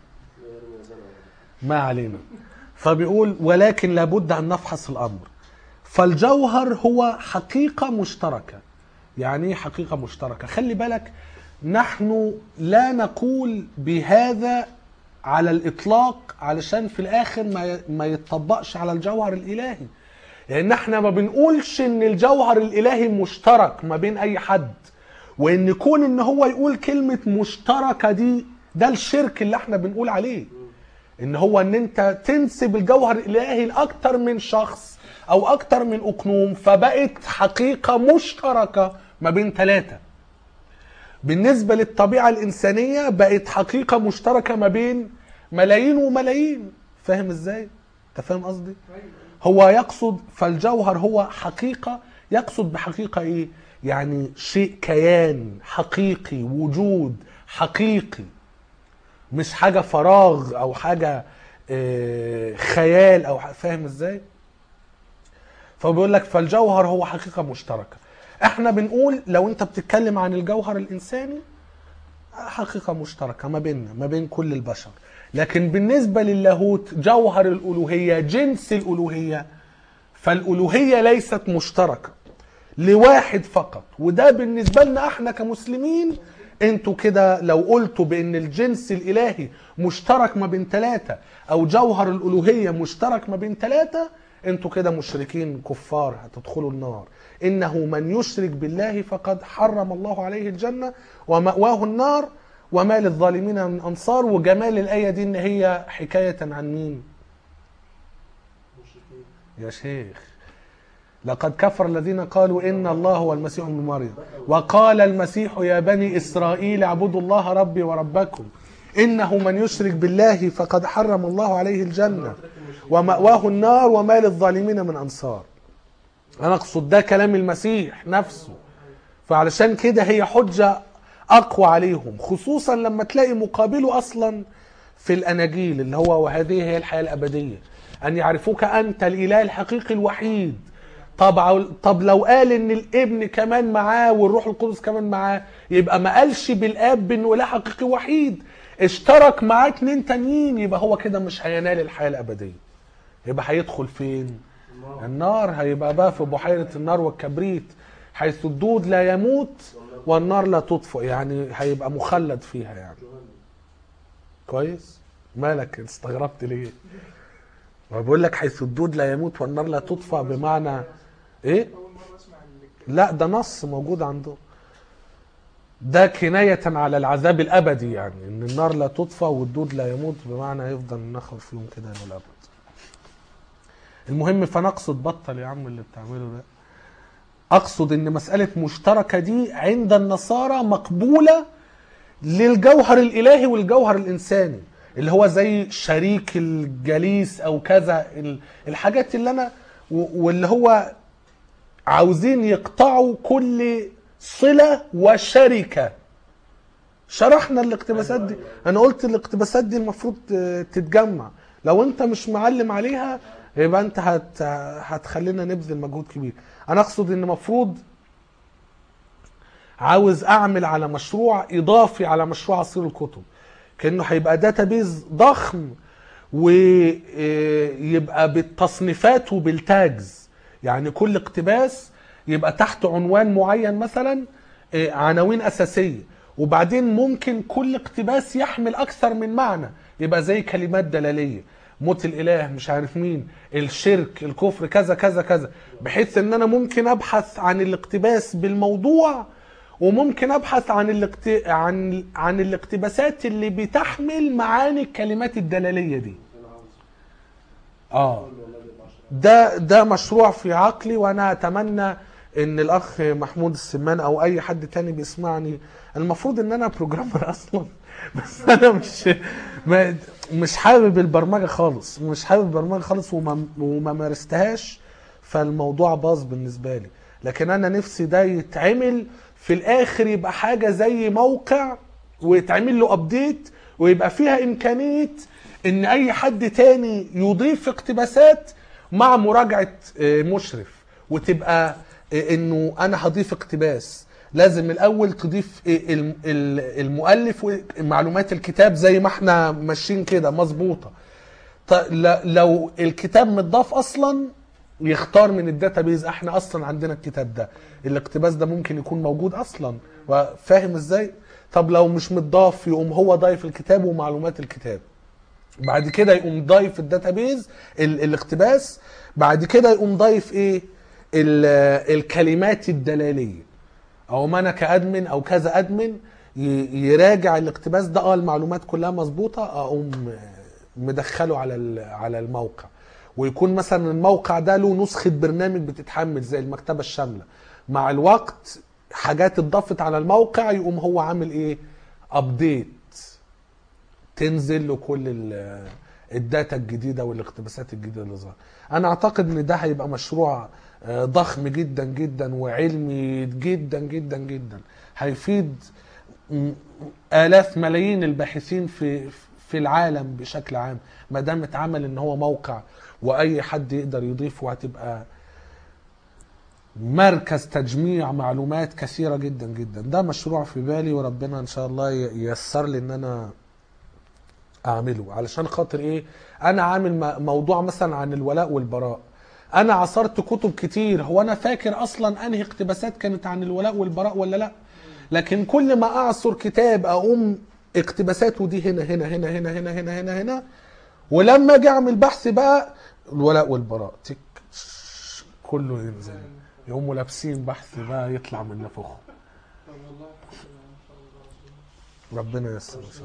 ما علينا فبيقول ولكن لابد ان نفحص الامر فالجوهر هو حقيقه مشتركه يعني ايه حقيقه مشتركه خلي بالك نحن لا نقول بهذا على الاطلاق علشان في الاخر ما ما يتطبقش على الجوهر الالهي لان احنا ما بنقولش ان الجوهر الالهي مشترك ما بين اي حد وان كون ان هو يقول كلمه مشتركه دي ده الشرك اللي احنا بنقول عليه ان هو ان انت تنسب الجوهر الالهي لاكتر من شخص او اكتر من اقنوم فبقت حقيقه مشتركه ما بين ثلاثه بالنسبه للطبيعه الانسانيه بقت حقيقه مشتركه ما بين ملايين وملايين فاهم ازاي انت فاهم قصدي هو يقصد فالجوهر هو حقيقه يقصد بحقيقه ايه يعني شيء كيان حقيقي وجود حقيقي مش حاجه فراغ او حاجه آه، خيال او ح- فاهم ازاي فبيقول لك فالجوهر هو حقيقه مشتركه احنا بنقول لو انت بتتكلم عن الجوهر الانساني حقيقه مشتركه ما بيننا ما بين كل البشر لكن بالنسبه للاهوت جوهر الالوهيه جنس الالوهيه فالالوهيه ليست مشتركه لواحد فقط وده بالنسبه لنا احنا كمسلمين انتوا كده لو قلتوا بان الجنس الالهي مشترك ما بين ثلاثه او جوهر الالوهيه مشترك ما بين ثلاثه انتوا كده مشركين كفار هتدخلوا النار انه من يشرك بالله فقد حرم الله عليه الجنه ومأواه النار وما للظالمين من انصار وجمال الايه دي ان هي حكايه عن مين مشركين يا شيخ لقد كفر الذين قالوا ان الله هو المسيح ابن مريم وقال المسيح يا بني اسرائيل اعبدوا الله ربي وربكم انه من يشرك بالله فقد حرم الله عليه الجنه ومأواه النار وما للظالمين من انصار انا اقصد ده كلام المسيح نفسه فعلشان كده هي حجه اقوى عليهم خصوصا لما تلاقي مقابله اصلا في الاناجيل اللي هو وهذه هي الحياه الابديه ان يعرفوك انت الاله الحقيقي الوحيد طب طب لو قال ان الابن كمان معاه والروح القدس كمان معاه يبقى ما قالش بالاب انه اله حقيقي وحيد اشترك معاه اتنين تانيين يبقى هو كده مش هينال الحياه الابديه يبقى هيدخل فين النار النار هيبقى بقى في بحيره النار والكبريت حيث الدود لا يموت والنار لا تطفئ يعني هيبقى مخلد فيها يعني جهنم كويس مالك استغربت ليه ما بقول لك حيث الدود لا يموت والنار لا تطفأ بمعنى ايه اول مره اسمع ال- لا ده نص موجود عنده ده كناية على العذاب الأبدي يعني إن النار لا تطفى والدود لا يموت بمعنى يفضل نخر فيهم كده إلى الأبد المهم فنقصد بطل يا عم اللي بتعمله ده أقصد إن مسألة مشتركة دي عند النصارى مقبولة للجوهر الإلهي والجوهر الإنساني اللي هو زي شريك الجليس أو كذا ال- الحاجات اللي أنا و- واللي هو عاوزين يقطعوا كل صلة وشركة شرحنا الاقتباسات دي انا قلت الاقتباسات دي المفروض ت- تتجمع لو انت مش معلم عليها يبقى انت هت... هتخلينا نبذل مجهود كبير انا اقصد ان المفروض عاوز اعمل على مشروع اضافي على مشروع عصير الكتب كانه هيبقى داتابيز ضخم ويبقى بالتصنيفات وبالتاجز يعني كل اقتباس يبقى تحت عنوان معين مثلا آه، عناوين اساسيه وبعدين ممكن كل اقتباس يحمل اكثر من معنى يبقى زي كلمات دلاليه موت الاله مش عارف مين الشرك الكفر كذا كذا كذا بحيث ان انا ممكن ابحث عن الاقتباس بالموضوع وممكن ابحث عن الاقت... عن عن الاقتباسات اللي بتحمل معاني الكلمات الدلاليه دي اه ده ده مشروع في عقلي وانا اتمنى ان الاخ محمود السمان او اي حد تاني بيسمعني المفروض ان انا بروجرامر اصلا بس انا مش ما مش حابب البرمجه خالص مش حابب البرمجه خالص وما, وما مارستهاش فالموضوع باظ بالنسبه لي لكن انا نفسي ده يتعمل في الاخر يبقى حاجه زي موقع ويتعمل له ابديت ويبقى فيها امكانيه ان اي حد تاني يضيف اقتباسات مع مراجعه آه، مشرف وتبقى آه، انه انا هضيف اقتباس لازم الاول تضيف آه، الم- ال- المؤلف ومعلومات الكتاب زي ما احنا ماشيين كده مظبوطه ط- ل- لو الكتاب متضاف اصلا يختار من الداتابيز احنا اصلا عندنا الكتاب ده الاقتباس ده ممكن يكون موجود اصلا فاهم ازاي طب لو مش متضاف يقوم هو ضايف الكتاب ومعلومات الكتاب بعد كده يقوم ضايف الداتابيز ال- الاقتباس بعد كده يقوم ضايف ايه ال- الكلمات الدلاليه او ما انا كادمن او كذا ادمن ي- يراجع الاقتباس ده اه المعلومات كلها مظبوطه اقوم مدخله على ال- على الموقع ويكون مثلا الموقع ده له نسخه برنامج بتتحمل زي المكتبه الشامله مع الوقت حاجات اتضافت على الموقع يقوم هو عامل ايه ابديت تنزل له كل ال- الداتا الجديده والاقتباسات الجديده اللي ظهرت انا اعتقد ان ده هيبقى مشروع آه، ضخم جدا جدا وعلمي جدا جدا جدا هيفيد م- الاف ملايين الباحثين في في العالم بشكل عام ما دام اتعمل ان هو موقع واي حد يقدر يضيفه هتبقى مركز تجميع معلومات كثيره جدا جدا ده مشروع في بالي وربنا ان شاء الله ي- ييسر لي ان انا اعمله علشان خاطر ايه انا عامل م- موضوع مثلا عن الولاء والبراء انا عصرت كتب كتير هو انا فاكر اصلا انهي اقتباسات كانت عن الولاء والبراء ولا لا لكن كل ما اعصر كتاب اقوم اقتباساته دي هنا هنا هنا هنا هنا هنا هنا هنا ولما اجي اعمل بحث بقى الولاء والبراء تك شش، كله ينزل يقوموا لابسين بحث بقى يطلع من نفخه طب والله الحمد لله ما شاء الله ربنا ييسر ان شاء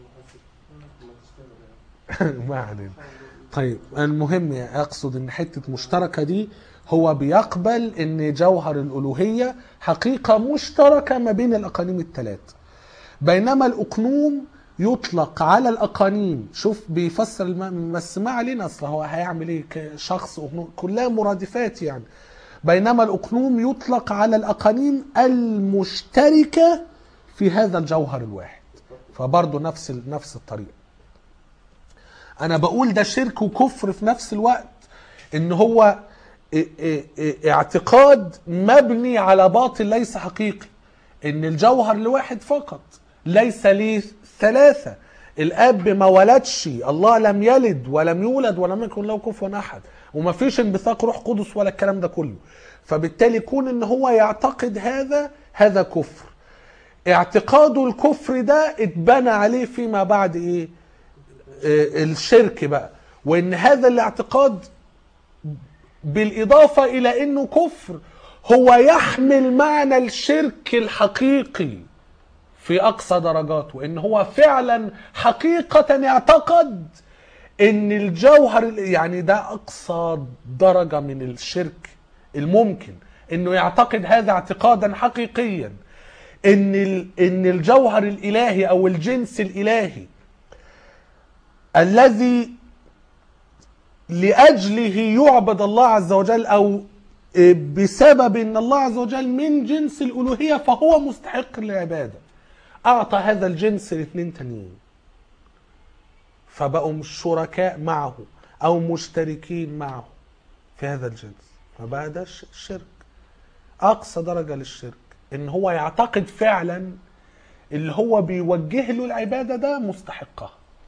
الله ما علينا طيب المهم يعني اقصد ان حته مشتركه دي هو بيقبل ان جوهر الالوهيه حقيقه مشتركه ما بين الاقانيم الثلاث بينما الاقنوم يطلق على الاقانيم شوف بيفسر الم... بس ما علينا اصل هو هيعمل ايه كشخص أقنوم كلها مرادفات يعني بينما الاقنوم يطلق على الاقانيم المشتركه في هذا الجوهر الواحد فبرضه نفس ال... نفس الطريقه انا بقول ده شرك وكفر في نفس الوقت ان هو ا- ا- ا- اعتقاد مبني على باطل ليس حقيقي ان الجوهر لواحد فقط ليس ليه ثلاثة الاب ما ولدش الله لم يلد ولم يولد ولم يكن له كفوا احد وما فيش انبثاق روح قدس ولا الكلام ده كله فبالتالي يكون ان هو يعتقد هذا هذا كفر اعتقاده الكفر ده اتبنى عليه فيما بعد ايه آه، الشرك بقى وان هذا الاعتقاد بالاضافه الى انه كفر هو يحمل معنى الشرك الحقيقي في اقصى درجاته ان هو فعلا حقيقه اعتقد ان الجوهر يعني ده اقصى درجه من الشرك الممكن انه يعتقد هذا اعتقادا حقيقيا ان ال- ان الجوهر الالهي او الجنس الالهي الذي لاجله يعبد الله عز وجل او بسبب ان الله عز وجل من جنس الالوهيه فهو مستحق للعباده اعطى هذا الجنس لاثنين تانيين فبقوا شركاء معه او مشتركين معه في هذا الجنس فبقى ده الش- الشرك اقصى درجه للشرك ان هو يعتقد فعلا اللي هو بيوجه له العباده ده مستحقها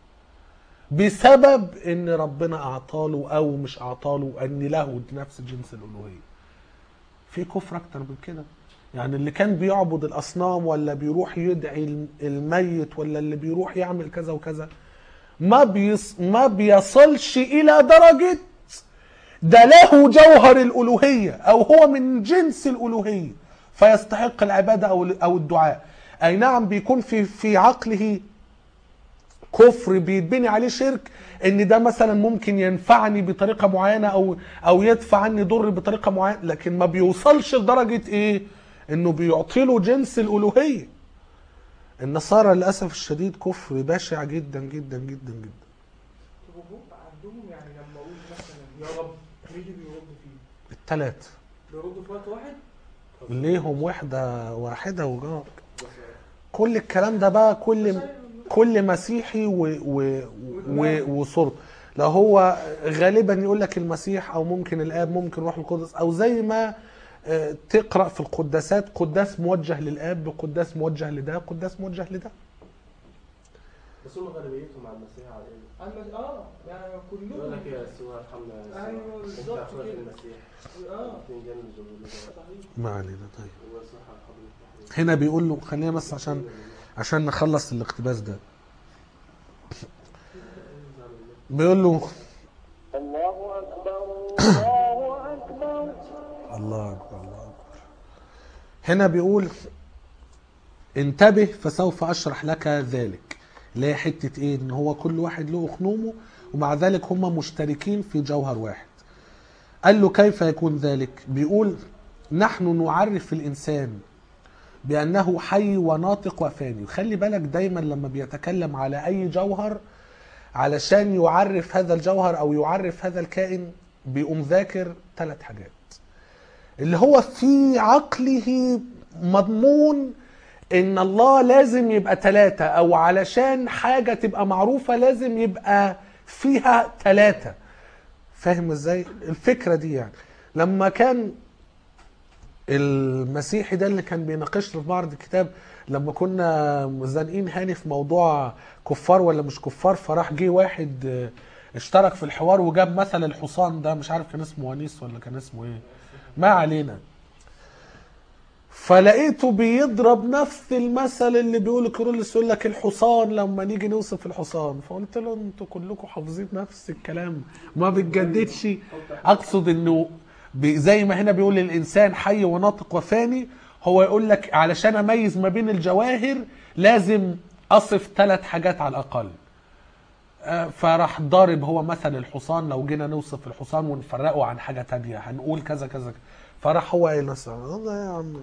بسبب ان ربنا اعطاله او مش اعطاله ان له نفس جنس الالوهيه في كفر اكتر من كده يعني اللي كان بيعبد الاصنام ولا بيروح يدعي الميت ولا اللي بيروح يعمل كذا وكذا ما بيص ما بيصلش الى درجه ده له جوهر الالوهيه او هو من جنس الالوهيه فيستحق العباده او او الدعاء اي نعم بيكون في في عقله كفر بيتبني عليه شرك ان ده مثلا ممكن ينفعني بطريقه معينه او او يدفع عني ضر بطريقه معينه لكن ما بيوصلش لدرجه ايه انه بيعطي له جنس الالوهيه النصارى للاسف الشديد كفر بشع جدا جدا جدا جدا طب وهم عندهم يعني لما اقول مثلا يا رب مين اللي بيرد فيه؟ الثلاث بيردوا في وقت واحد؟ ليهم وحده واحده وجار كل الكلام ده بقى كل كل مسيحي و و و وصورته لو هو غالبا يقول لك المسيح او ممكن الاب ممكن روح القدس او زي ما آه، تقرا في القداسات قداس موجه للاب قداس موجه لده قداس موجه لده بس هم غالبيتهم على المسيح على ايه؟ أما اه يعني يقول كلهم لك يا يسوع ارحمنا يا يسوع أيوة، انت بالظبط اخوات كده. المسيح اه فنجان الزبور صحيح ما علينا طيب ويصح الحضور هنا بيقول له خلينا بس عشان عشان نخلص الاقتباس ده بيقول له الله أكبر الله أكبر الله اكبر الله اكبر هنا بيقول انتبه فسوف اشرح لك ذلك اللي هي حته ايه ان هو كل واحد له خنومه ومع ذلك هم مشتركين في جوهر واحد قال له كيف يكون ذلك بيقول نحن نعرف الانسان بانه حي وناطق وفاني خلي بالك دايما لما بيتكلم على اي جوهر علشان يعرف هذا الجوهر او يعرف هذا الكائن بيقوم ذاكر ثلاث حاجات اللي هو في عقله مضمون ان الله لازم يبقى ثلاثة او علشان حاجة تبقى معروفة لازم يبقى فيها ثلاثة فاهم ازاي الفكرة دي يعني لما كان المسيحي ده اللي كان بيناقشنا في معرض الكتاب لما كنا زانقين هاني في موضوع كفار ولا مش كفار فراح جه واحد آه، اشترك في الحوار وجاب مثل الحصان ده مش عارف كان اسمه ونيس ولا كان اسمه ايه ما علينا فلقيته بيضرب نفس المثل اللي بيقول كيرلس يقول لك الحصان لما نيجي نوصف الحصان فقلت له انتوا كلكم حافظين نفس الكلام ما بتجددش اقصد انه بي- زي ما هنا بيقول الانسان حي وناطق وفاني هو يقول لك علشان اميز ما بين الجواهر لازم اصف ثلاث حاجات على الاقل آه، فراح ضارب هو مثل الحصان لو جينا نوصف الحصان ونفرقه عن حاجه تانية هنقول كذا كذا كذا. فراح هو قايل مثلا والله يا عم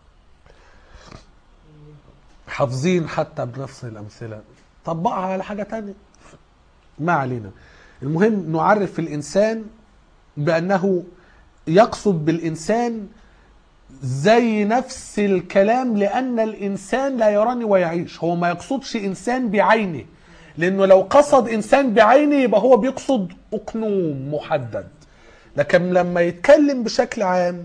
حافظين حتى بنفس الامثله طبقها على حاجه تانية ما علينا المهم نعرف الانسان بانه يقصد بالانسان زي نفس الكلام لان الانسان لا يراني ويعيش هو ما يقصدش انسان بعينه لانه لو قصد انسان بعينه يبقى هو بيقصد اقنوم محدد لكن لما يتكلم بشكل عام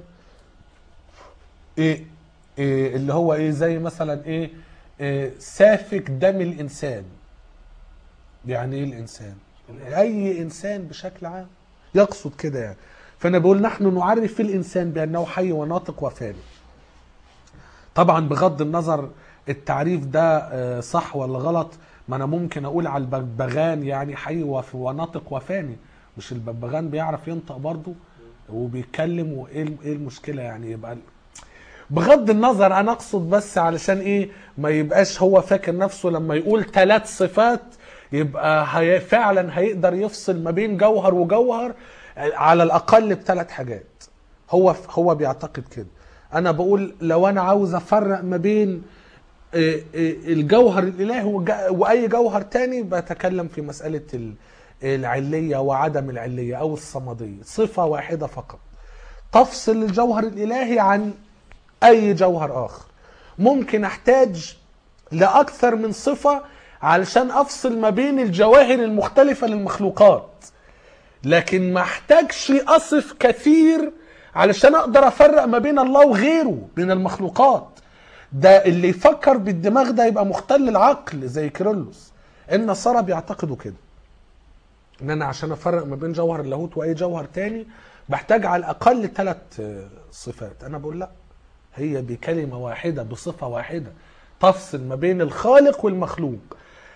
إيه, إيه اللي هو ايه زي مثلا ايه, إيه سافك دم الانسان يعني ايه الانسان اي انسان بشكل عام يقصد كده يعني فانا بقول نحن نعرف الانسان بانه حي وناطق وفاني طبعا بغض النظر التعريف ده آه، صح ولا غلط ما انا ممكن اقول على الببغان يعني حي وف- وناطق وفاني مش الببغان بيعرف ينطق برضه وبيتكلم وايه الم- ايه المشكله يعني يبقى ال- بغض النظر انا اقصد بس علشان ايه ما يبقاش هو فاكر نفسه لما يقول ثلاث صفات يبقى هي فعلا هيقدر يفصل ما بين جوهر وجوهر على الاقل بثلاث حاجات هو هو بيعتقد كده انا بقول لو انا عاوز افرق ما بين إيه، إيه، الجوهر الالهي وج- واي جوهر تاني بتكلم في مساله ال- العليه وعدم العليه او الصمديه صفه واحده فقط تفصل الجوهر الالهي عن اي جوهر اخر ممكن احتاج لاكثر من صفه علشان افصل ما بين الجواهر المختلفه للمخلوقات لكن ما احتاجش اصف كثير علشان اقدر افرق ما بين الله وغيره من المخلوقات ده اللي يفكر بالدماغ ده يبقى مختل العقل زي كيرلس النصارى بيعتقدوا كده ان انا عشان افرق ما بين جوهر اللاهوت واي جوهر تاني بحتاج على الاقل ثلاث صفات انا بقول لا هي بكلمه واحده بصفه واحده تفصل ما بين الخالق والمخلوق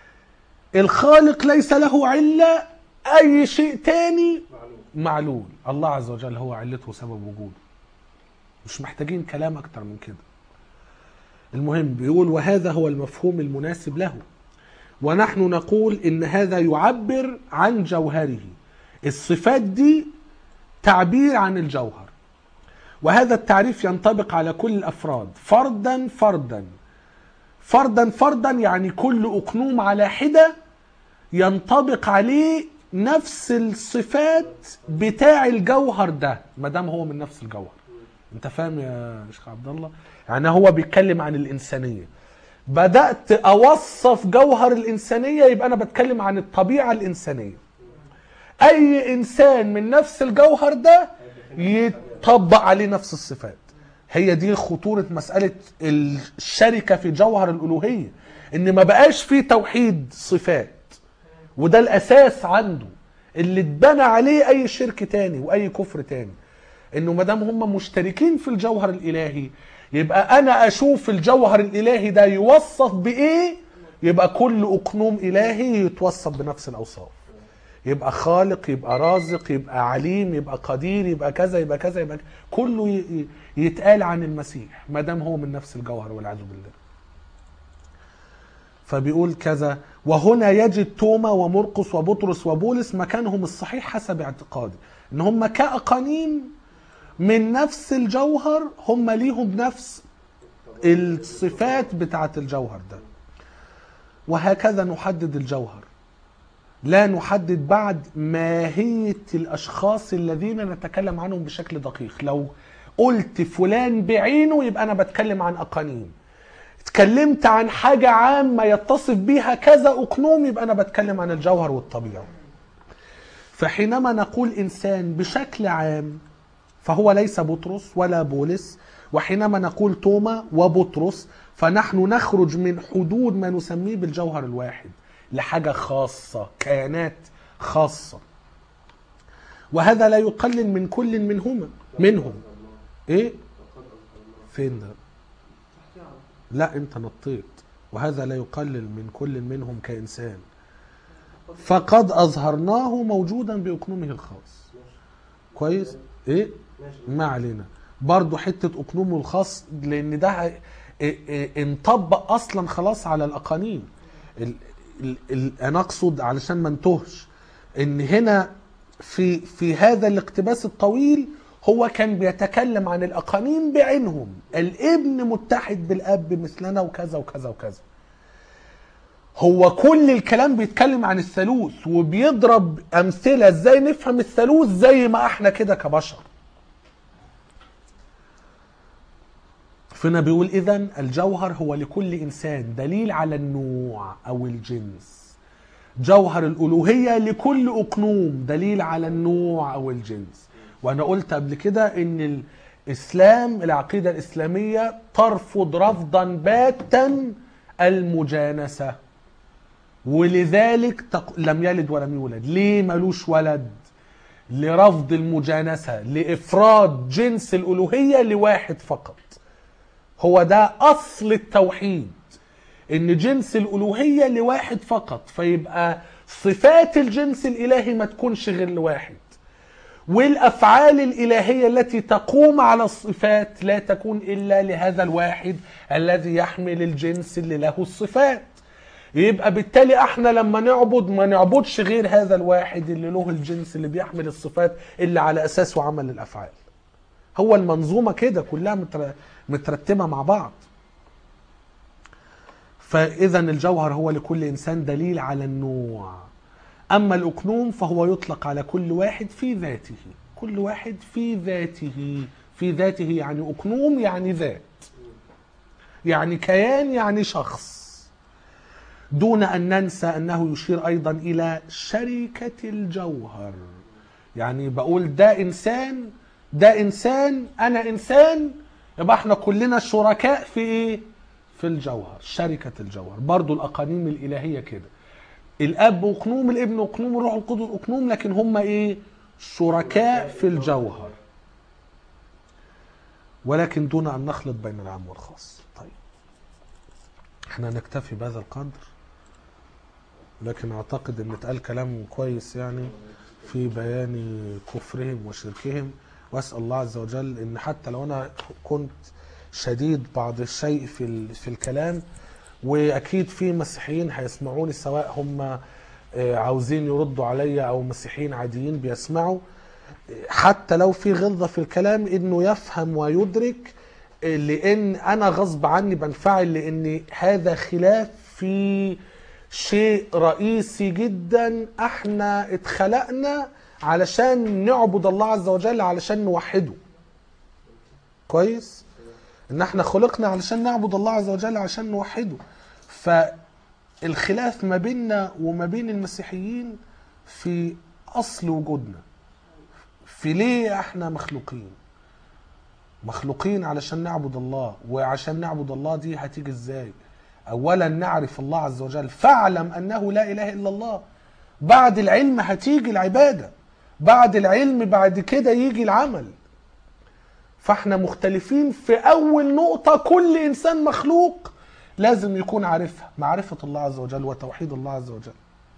الخالق ليس له عله اي شيء تاني معلول الله عز وجل هو علته وسبب وجوده مش محتاجين كلام اكتر من كده المهم بيقول وهذا هو المفهوم المناسب له ونحن نقول ان هذا يعبر عن جوهره الصفات دي تعبير عن الجوهر وهذا التعريف ينطبق على كل الافراد فردا فردا فردا فردا يعني كل اقنوم على حده ينطبق عليه نفس الصفات بتاع الجوهر ده ما دام هو من نفس الجوهر انت فاهم يا شيخ عبد الله يعني هو بيتكلم عن الانسانيه بدات اوصف جوهر الانسانيه يبقى انا بتكلم عن الطبيعه الانسانيه اي انسان من نفس الجوهر ده يطبق عليه نفس الصفات هي دي خطورة مسألة الشركة في جوهر الألوهية إن ما بقاش في توحيد صفات وده الأساس عنده اللي اتبنى عليه أي شرك تاني وأي كفر تاني إنه ما دام هم مشتركين في الجوهر الإلهي يبقى أنا أشوف الجوهر الإلهي ده يوصف بإيه يبقى كل أقنوم إلهي يتوصف بنفس الأوصاف يبقى خالق يبقى رازق يبقى عليم يبقى قدير يبقى كذا يبقى كذا يبقى كذا. كله ي- ي- يتقال عن المسيح ما دام هو من نفس الجوهر والعياذ بالله فبيقول كذا وهنا يجد توما ومرقس وبطرس وبولس مكانهم الصحيح حسب اعتقادي ان هم كأقانيم من نفس الجوهر هم ليهم نفس الصفات بتاعه الجوهر ده وهكذا نحدد الجوهر لا نحدد بعد ماهية الأشخاص الذين نتكلم عنهم بشكل دقيق لو قلت فلان بعينه يبقى أنا بتكلم عن أقانيم اتكلمت عن حاجة عامة يتصف بيها كذا أقنوم يبقى أنا بتكلم عن الجوهر والطبيعة فحينما نقول إنسان بشكل عام فهو ليس بطرس ولا بولس وحينما نقول توما وبطرس فنحن نخرج من حدود ما نسميه بالجوهر الواحد لحاجة خاصة كيانات خاصة وهذا لا يقلل من كل منهما منهم ايه فين ده لا انت نطيت وهذا لا يقلل من كل منهم كإنسان فقد أظهرناه موجودا بأقنومه الخاص كويس ايه ما علينا برضو حتة أقنومه الخاص لأن ده ه- إيه إيه انطبق أصلا خلاص على الأقانيم ال ال ال أنا أقصد علشان ما انتهش إن هنا في في هذا الاقتباس الطويل هو كان بيتكلم عن الأقانيم بعينهم الابن متحد بالأب مثلنا وكذا وكذا وكذا هو كل الكلام بيتكلم عن الثالوث وبيضرب أمثلة ازاي نفهم الثالوث زي ما احنا كده كبشر فهنا بيقول اذا الجوهر هو لكل انسان دليل على النوع او الجنس جوهر الالوهيه لكل اقنوم دليل على النوع او الجنس وانا قلت قبل كده ان الاسلام العقيده الاسلاميه ترفض رفضا باتا المجانسه ولذلك تق... لم يلد ولم يولد ليه ملوش ولد لرفض المجانسه لافراد جنس الالوهيه لواحد فقط هو ده اصل التوحيد ان جنس الالوهيه لواحد فقط فيبقى صفات الجنس الالهي ما تكونش غير لواحد والافعال الالهيه التي تقوم على الصفات لا تكون الا لهذا الواحد الذي يحمل الجنس اللي له الصفات يبقى بالتالي احنا لما نعبد ما نعبدش غير هذا الواحد اللي له الجنس اللي بيحمل الصفات اللي على اساسه عمل الافعال هو المنظومه كده كلها متر- مترتبه مع بعض فاذا الجوهر هو لكل انسان دليل على النوع اما الاكنوم فهو يطلق على كل واحد في ذاته كل واحد في ذاته في ذاته يعني اكنوم يعني ذات يعني كيان يعني شخص دون ان ننسى انه يشير ايضا الى شركه الجوهر يعني بقول ده انسان ده انسان انا انسان يبقى احنا كلنا شركاء في ايه في الجوهر شركه الجوهر برضو الاقانيم الالهيه كده الاب اقنوم الابن اقنوم الروح القدس اقنوم لكن هم ايه شركاء في الجوهر ولكن دون ان نخلط بين العام والخاص طيب احنا نكتفي بهذا القدر لكن اعتقد ان اتقال كلام كويس يعني في بيان كفرهم وشركهم واسال الله عز وجل ان حتى لو انا كنت شديد بعض الشيء في ال- في الكلام واكيد في مسيحيين هيسمعوني سواء هم آه، عاوزين يردوا عليا او مسيحيين عاديين بيسمعوا حتى لو في غلظه في الكلام انه يفهم ويدرك آه، لان انا غصب عني بنفعل لان هذا خلاف في شيء رئيسي جدا احنا اتخلقنا علشان نعبد الله عز وجل علشان نوحده كويس ان احنا خلقنا علشان نعبد الله عز وجل علشان نوحده فالخلاف ما بيننا وما بين المسيحيين في اصل وجودنا في ليه احنا مخلوقين مخلوقين علشان نعبد الله وعشان نعبد الله دي هتيجي ازاي اولا نعرف الله عز وجل فاعلم انه لا اله الا الله بعد العلم هتيجي العباده بعد العلم بعد كده يجي العمل فاحنا مختلفين في اول نقطه كل انسان مخلوق لازم يكون عارفها معرفه الله عز وجل وتوحيد الله عز وجل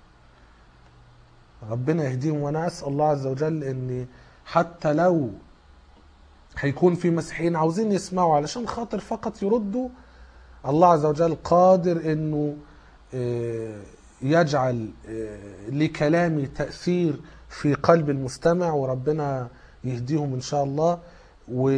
ربنا يهديهم وانا اسال الله عز وجل ان حتى لو هيكون في مسيحيين عاوزين يسمعوا علشان خاطر فقط يردوا الله عز وجل قادر انه آه، يجعل آه، لكلامي تأثير في قلب المستمع وربنا يهديهم ان شاء الله و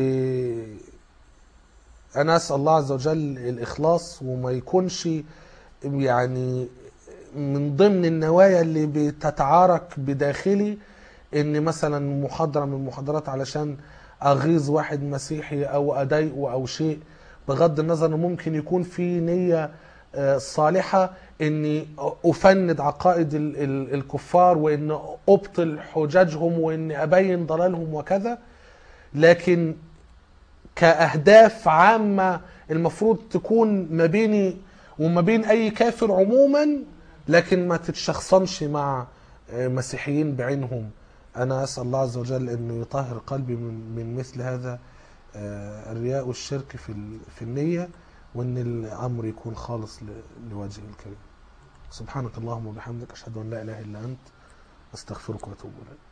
انا اسال الله عز وجل الاخلاص وما يكونش يعني من ضمن النوايا اللي بتتعارك بداخلي ان مثلا محاضره من المحاضرات علشان اغيظ واحد مسيحي او اضايقه او شيء بغض النظر انه ممكن يكون في نيه آه، صالحه اني افند عقائد ال- ال- الكفار وان ابطل حججهم وان ابين ضلالهم وكذا لكن كأهداف عامة المفروض تكون ما بيني وما بين أي كافر عموما لكن ما تتشخصنش مع آه، مسيحيين بعينهم أنا أسأل الله عز وجل أنه يطهر قلبي من, من مثل هذا آه، الرياء والشرك في, ال- في النية وأن الأمر يكون خالص ل- لوجهه الكريم سبحانك اللهم وبحمدك أشهد أن لا إله إلا أنت أستغفرك وأتوب إليك